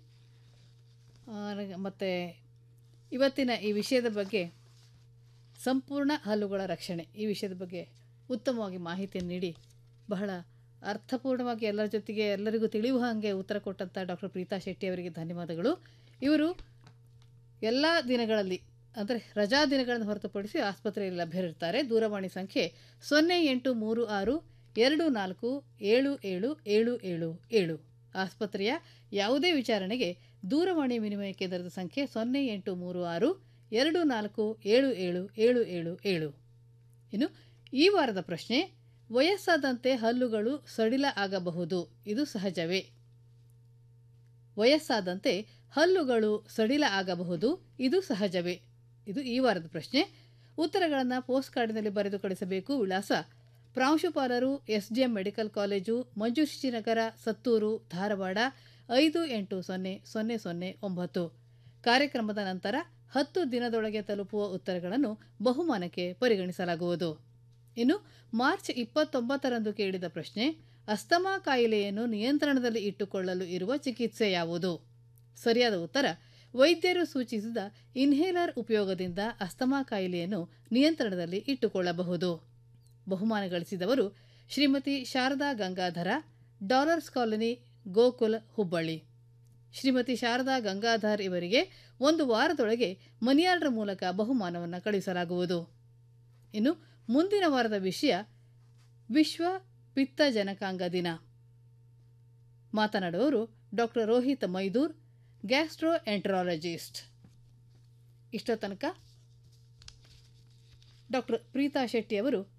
ಮತ್ತು ಇವತ್ತಿನ ಈ ವಿಷಯದ ಬಗ್ಗೆ ಸಂಪೂರ್ಣ ಹಲ್ಲುಗಳ ರಕ್ಷಣೆ ಈ ವಿಷಯದ ಬಗ್ಗೆ ಉತ್ತಮವಾಗಿ ಮಾಹಿತಿಯನ್ನು ನೀಡಿ ಬಹಳ ಅರ್ಥಪೂರ್ಣವಾಗಿ ಎಲ್ಲರ ಜೊತೆಗೆ ಎಲ್ಲರಿಗೂ ತಿಳಿಯುವ ಹಾಗೆ ಉತ್ತರ ಕೊಟ್ಟಂಥ ಡಾಕ್ಟರ್ ಪ್ರೀತಾ ಶೆಟ್ಟಿ ಅವರಿಗೆ ಧನ್ಯವಾದಗಳು ಇವರು ಎಲ್ಲ ದಿನಗಳಲ್ಲಿ ಅಂದರೆ ರಜಾ ದಿನಗಳನ್ನು ಹೊರತುಪಡಿಸಿ ಆಸ್ಪತ್ರೆಯಲ್ಲಿ ಲಭ್ಯರಿರ್ತಾರೆ ದೂರವಾಣಿ ಸಂಖ್ಯೆ ಸೊನ್ನೆ ಎಂಟು ಮೂರು ಆರು ಎರಡು ನಾಲ್ಕು ಏಳು ಏಳು ಏಳು ಏಳು ಏಳು ಆಸ್ಪತ್ರೆಯ ಯಾವುದೇ ವಿಚಾರಣೆಗೆ ದೂರವಾಣಿ ವಿನಿಮಯ ಕೇಂದ್ರದ ಸಂಖ್ಯೆ ಸೊನ್ನೆ ಎಂಟು ಮೂರು ಆರು ಎರಡು ನಾಲ್ಕು ಏಳು ಏಳು ಏಳು ಏಳು ಏಳು ಇನ್ನು ಈ ವಾರದ ಪ್ರಶ್ನೆ ವಯಸ್ಸಾದಂತೆ ಹಲ್ಲುಗಳು ಸಡಿಲ ಆಗಬಹುದು ಇದು ಸಹಜವೇ ವಯಸ್ಸಾದಂತೆ ಹಲ್ಲುಗಳು ಸಡಿಲ ಆಗಬಹುದು ಇದು ಸಹಜವೇ ಇದು ಈ ವಾರದ ಪ್ರಶ್ನೆ ಉತ್ತರಗಳನ್ನು ಪೋಸ್ಟ್ ಕಾರ್ಡಿನಲ್ಲಿ ಬರೆದು ಕಳಿಸಬೇಕು ವಿಳಾಸ ಪ್ರಾಂಶುಪಾಲರು SDM medical college Manjushrinagar Sattur Dharwad ಐದು ಎಂಟು ಸೊನ್ನೆ ಸೊನ್ನೆ ಸೊನ್ನೆ ಒಂಬತ್ತು ಕಾರ್ಯಕ್ರಮದ ನಂತರ ಹತ್ತು ದಿನದೊಳಗೆ ತಲುಪುವ ಉತ್ತರಗಳನ್ನು ಬಹುಮಾನಕ್ಕೆ ಪರಿಗಣಿಸಲಾಗುವುದು ಇನ್ನು ಮಾರ್ಚ್ ಇಪ್ಪತ್ತೊಂಬತ್ತರಂದು ಕೇಳಿದ ಪ್ರಶ್ನೆ ಅಸ್ತಮಾ ಕಾಯಿಲೆಯನ್ನು ನಿಯಂತ್ರಣದಲ್ಲಿ ಇಟ್ಟುಕೊಳ್ಳಲು ಇರುವ ಚಿಕಿತ್ಸೆ ಯಾವುದು ಸರಿಯಾದ ಉತ್ತರ ವೈದ್ಯರು ಸೂಚಿಸಿದ ಇನ್ಹೇಲರ್ ಉಪಯೋಗದಿಂದ ಅಸ್ತಮಾ ಕಾಯಿಲೆಯನ್ನು ನಿಯಂತ್ರಣದಲ್ಲಿ ಇಟ್ಟುಕೊಳ್ಳಬಹುದು ಬಹುಮಾನ ಗಳಿಸಿದವರು ಶ್ರೀಮತಿ ಶಾರದಾ ಗಂಗಾಧರ ಡಾಲರ್ಸ್ ಕಾಲನಿ ಗೋಕುಲ್ ಹುಬ್ಬಳ್ಳಿ ಶ್ರೀಮತಿ ಶಾರದಾ ಗಂಗಾಧರ್ ಇವರಿಗೆ ಒಂದು ವಾರದೊಳಗೆ ಮನಿಯಾರ್ಡರ್ ಮೂಲಕ ಬಹುಮಾನವನ್ನು ಕಳುಹಿಸಲಾಗುವುದು ಇನ್ನು ಮುಂದಿನ ವಾರದ ವಿಷಯ ವಿಶ್ವ ಪಿತ್ತಜನಕಾಂಗ ದಿನ ಮಾತನಾಡುವವರು doctor Rohit Maidur gastroenterologist ಇಷ್ಟೋ ತನಕ ಡಾಕ್ಟರ್ ಪ್ರೀತಾ ಶೆಟ್ಟಿ ಅವರು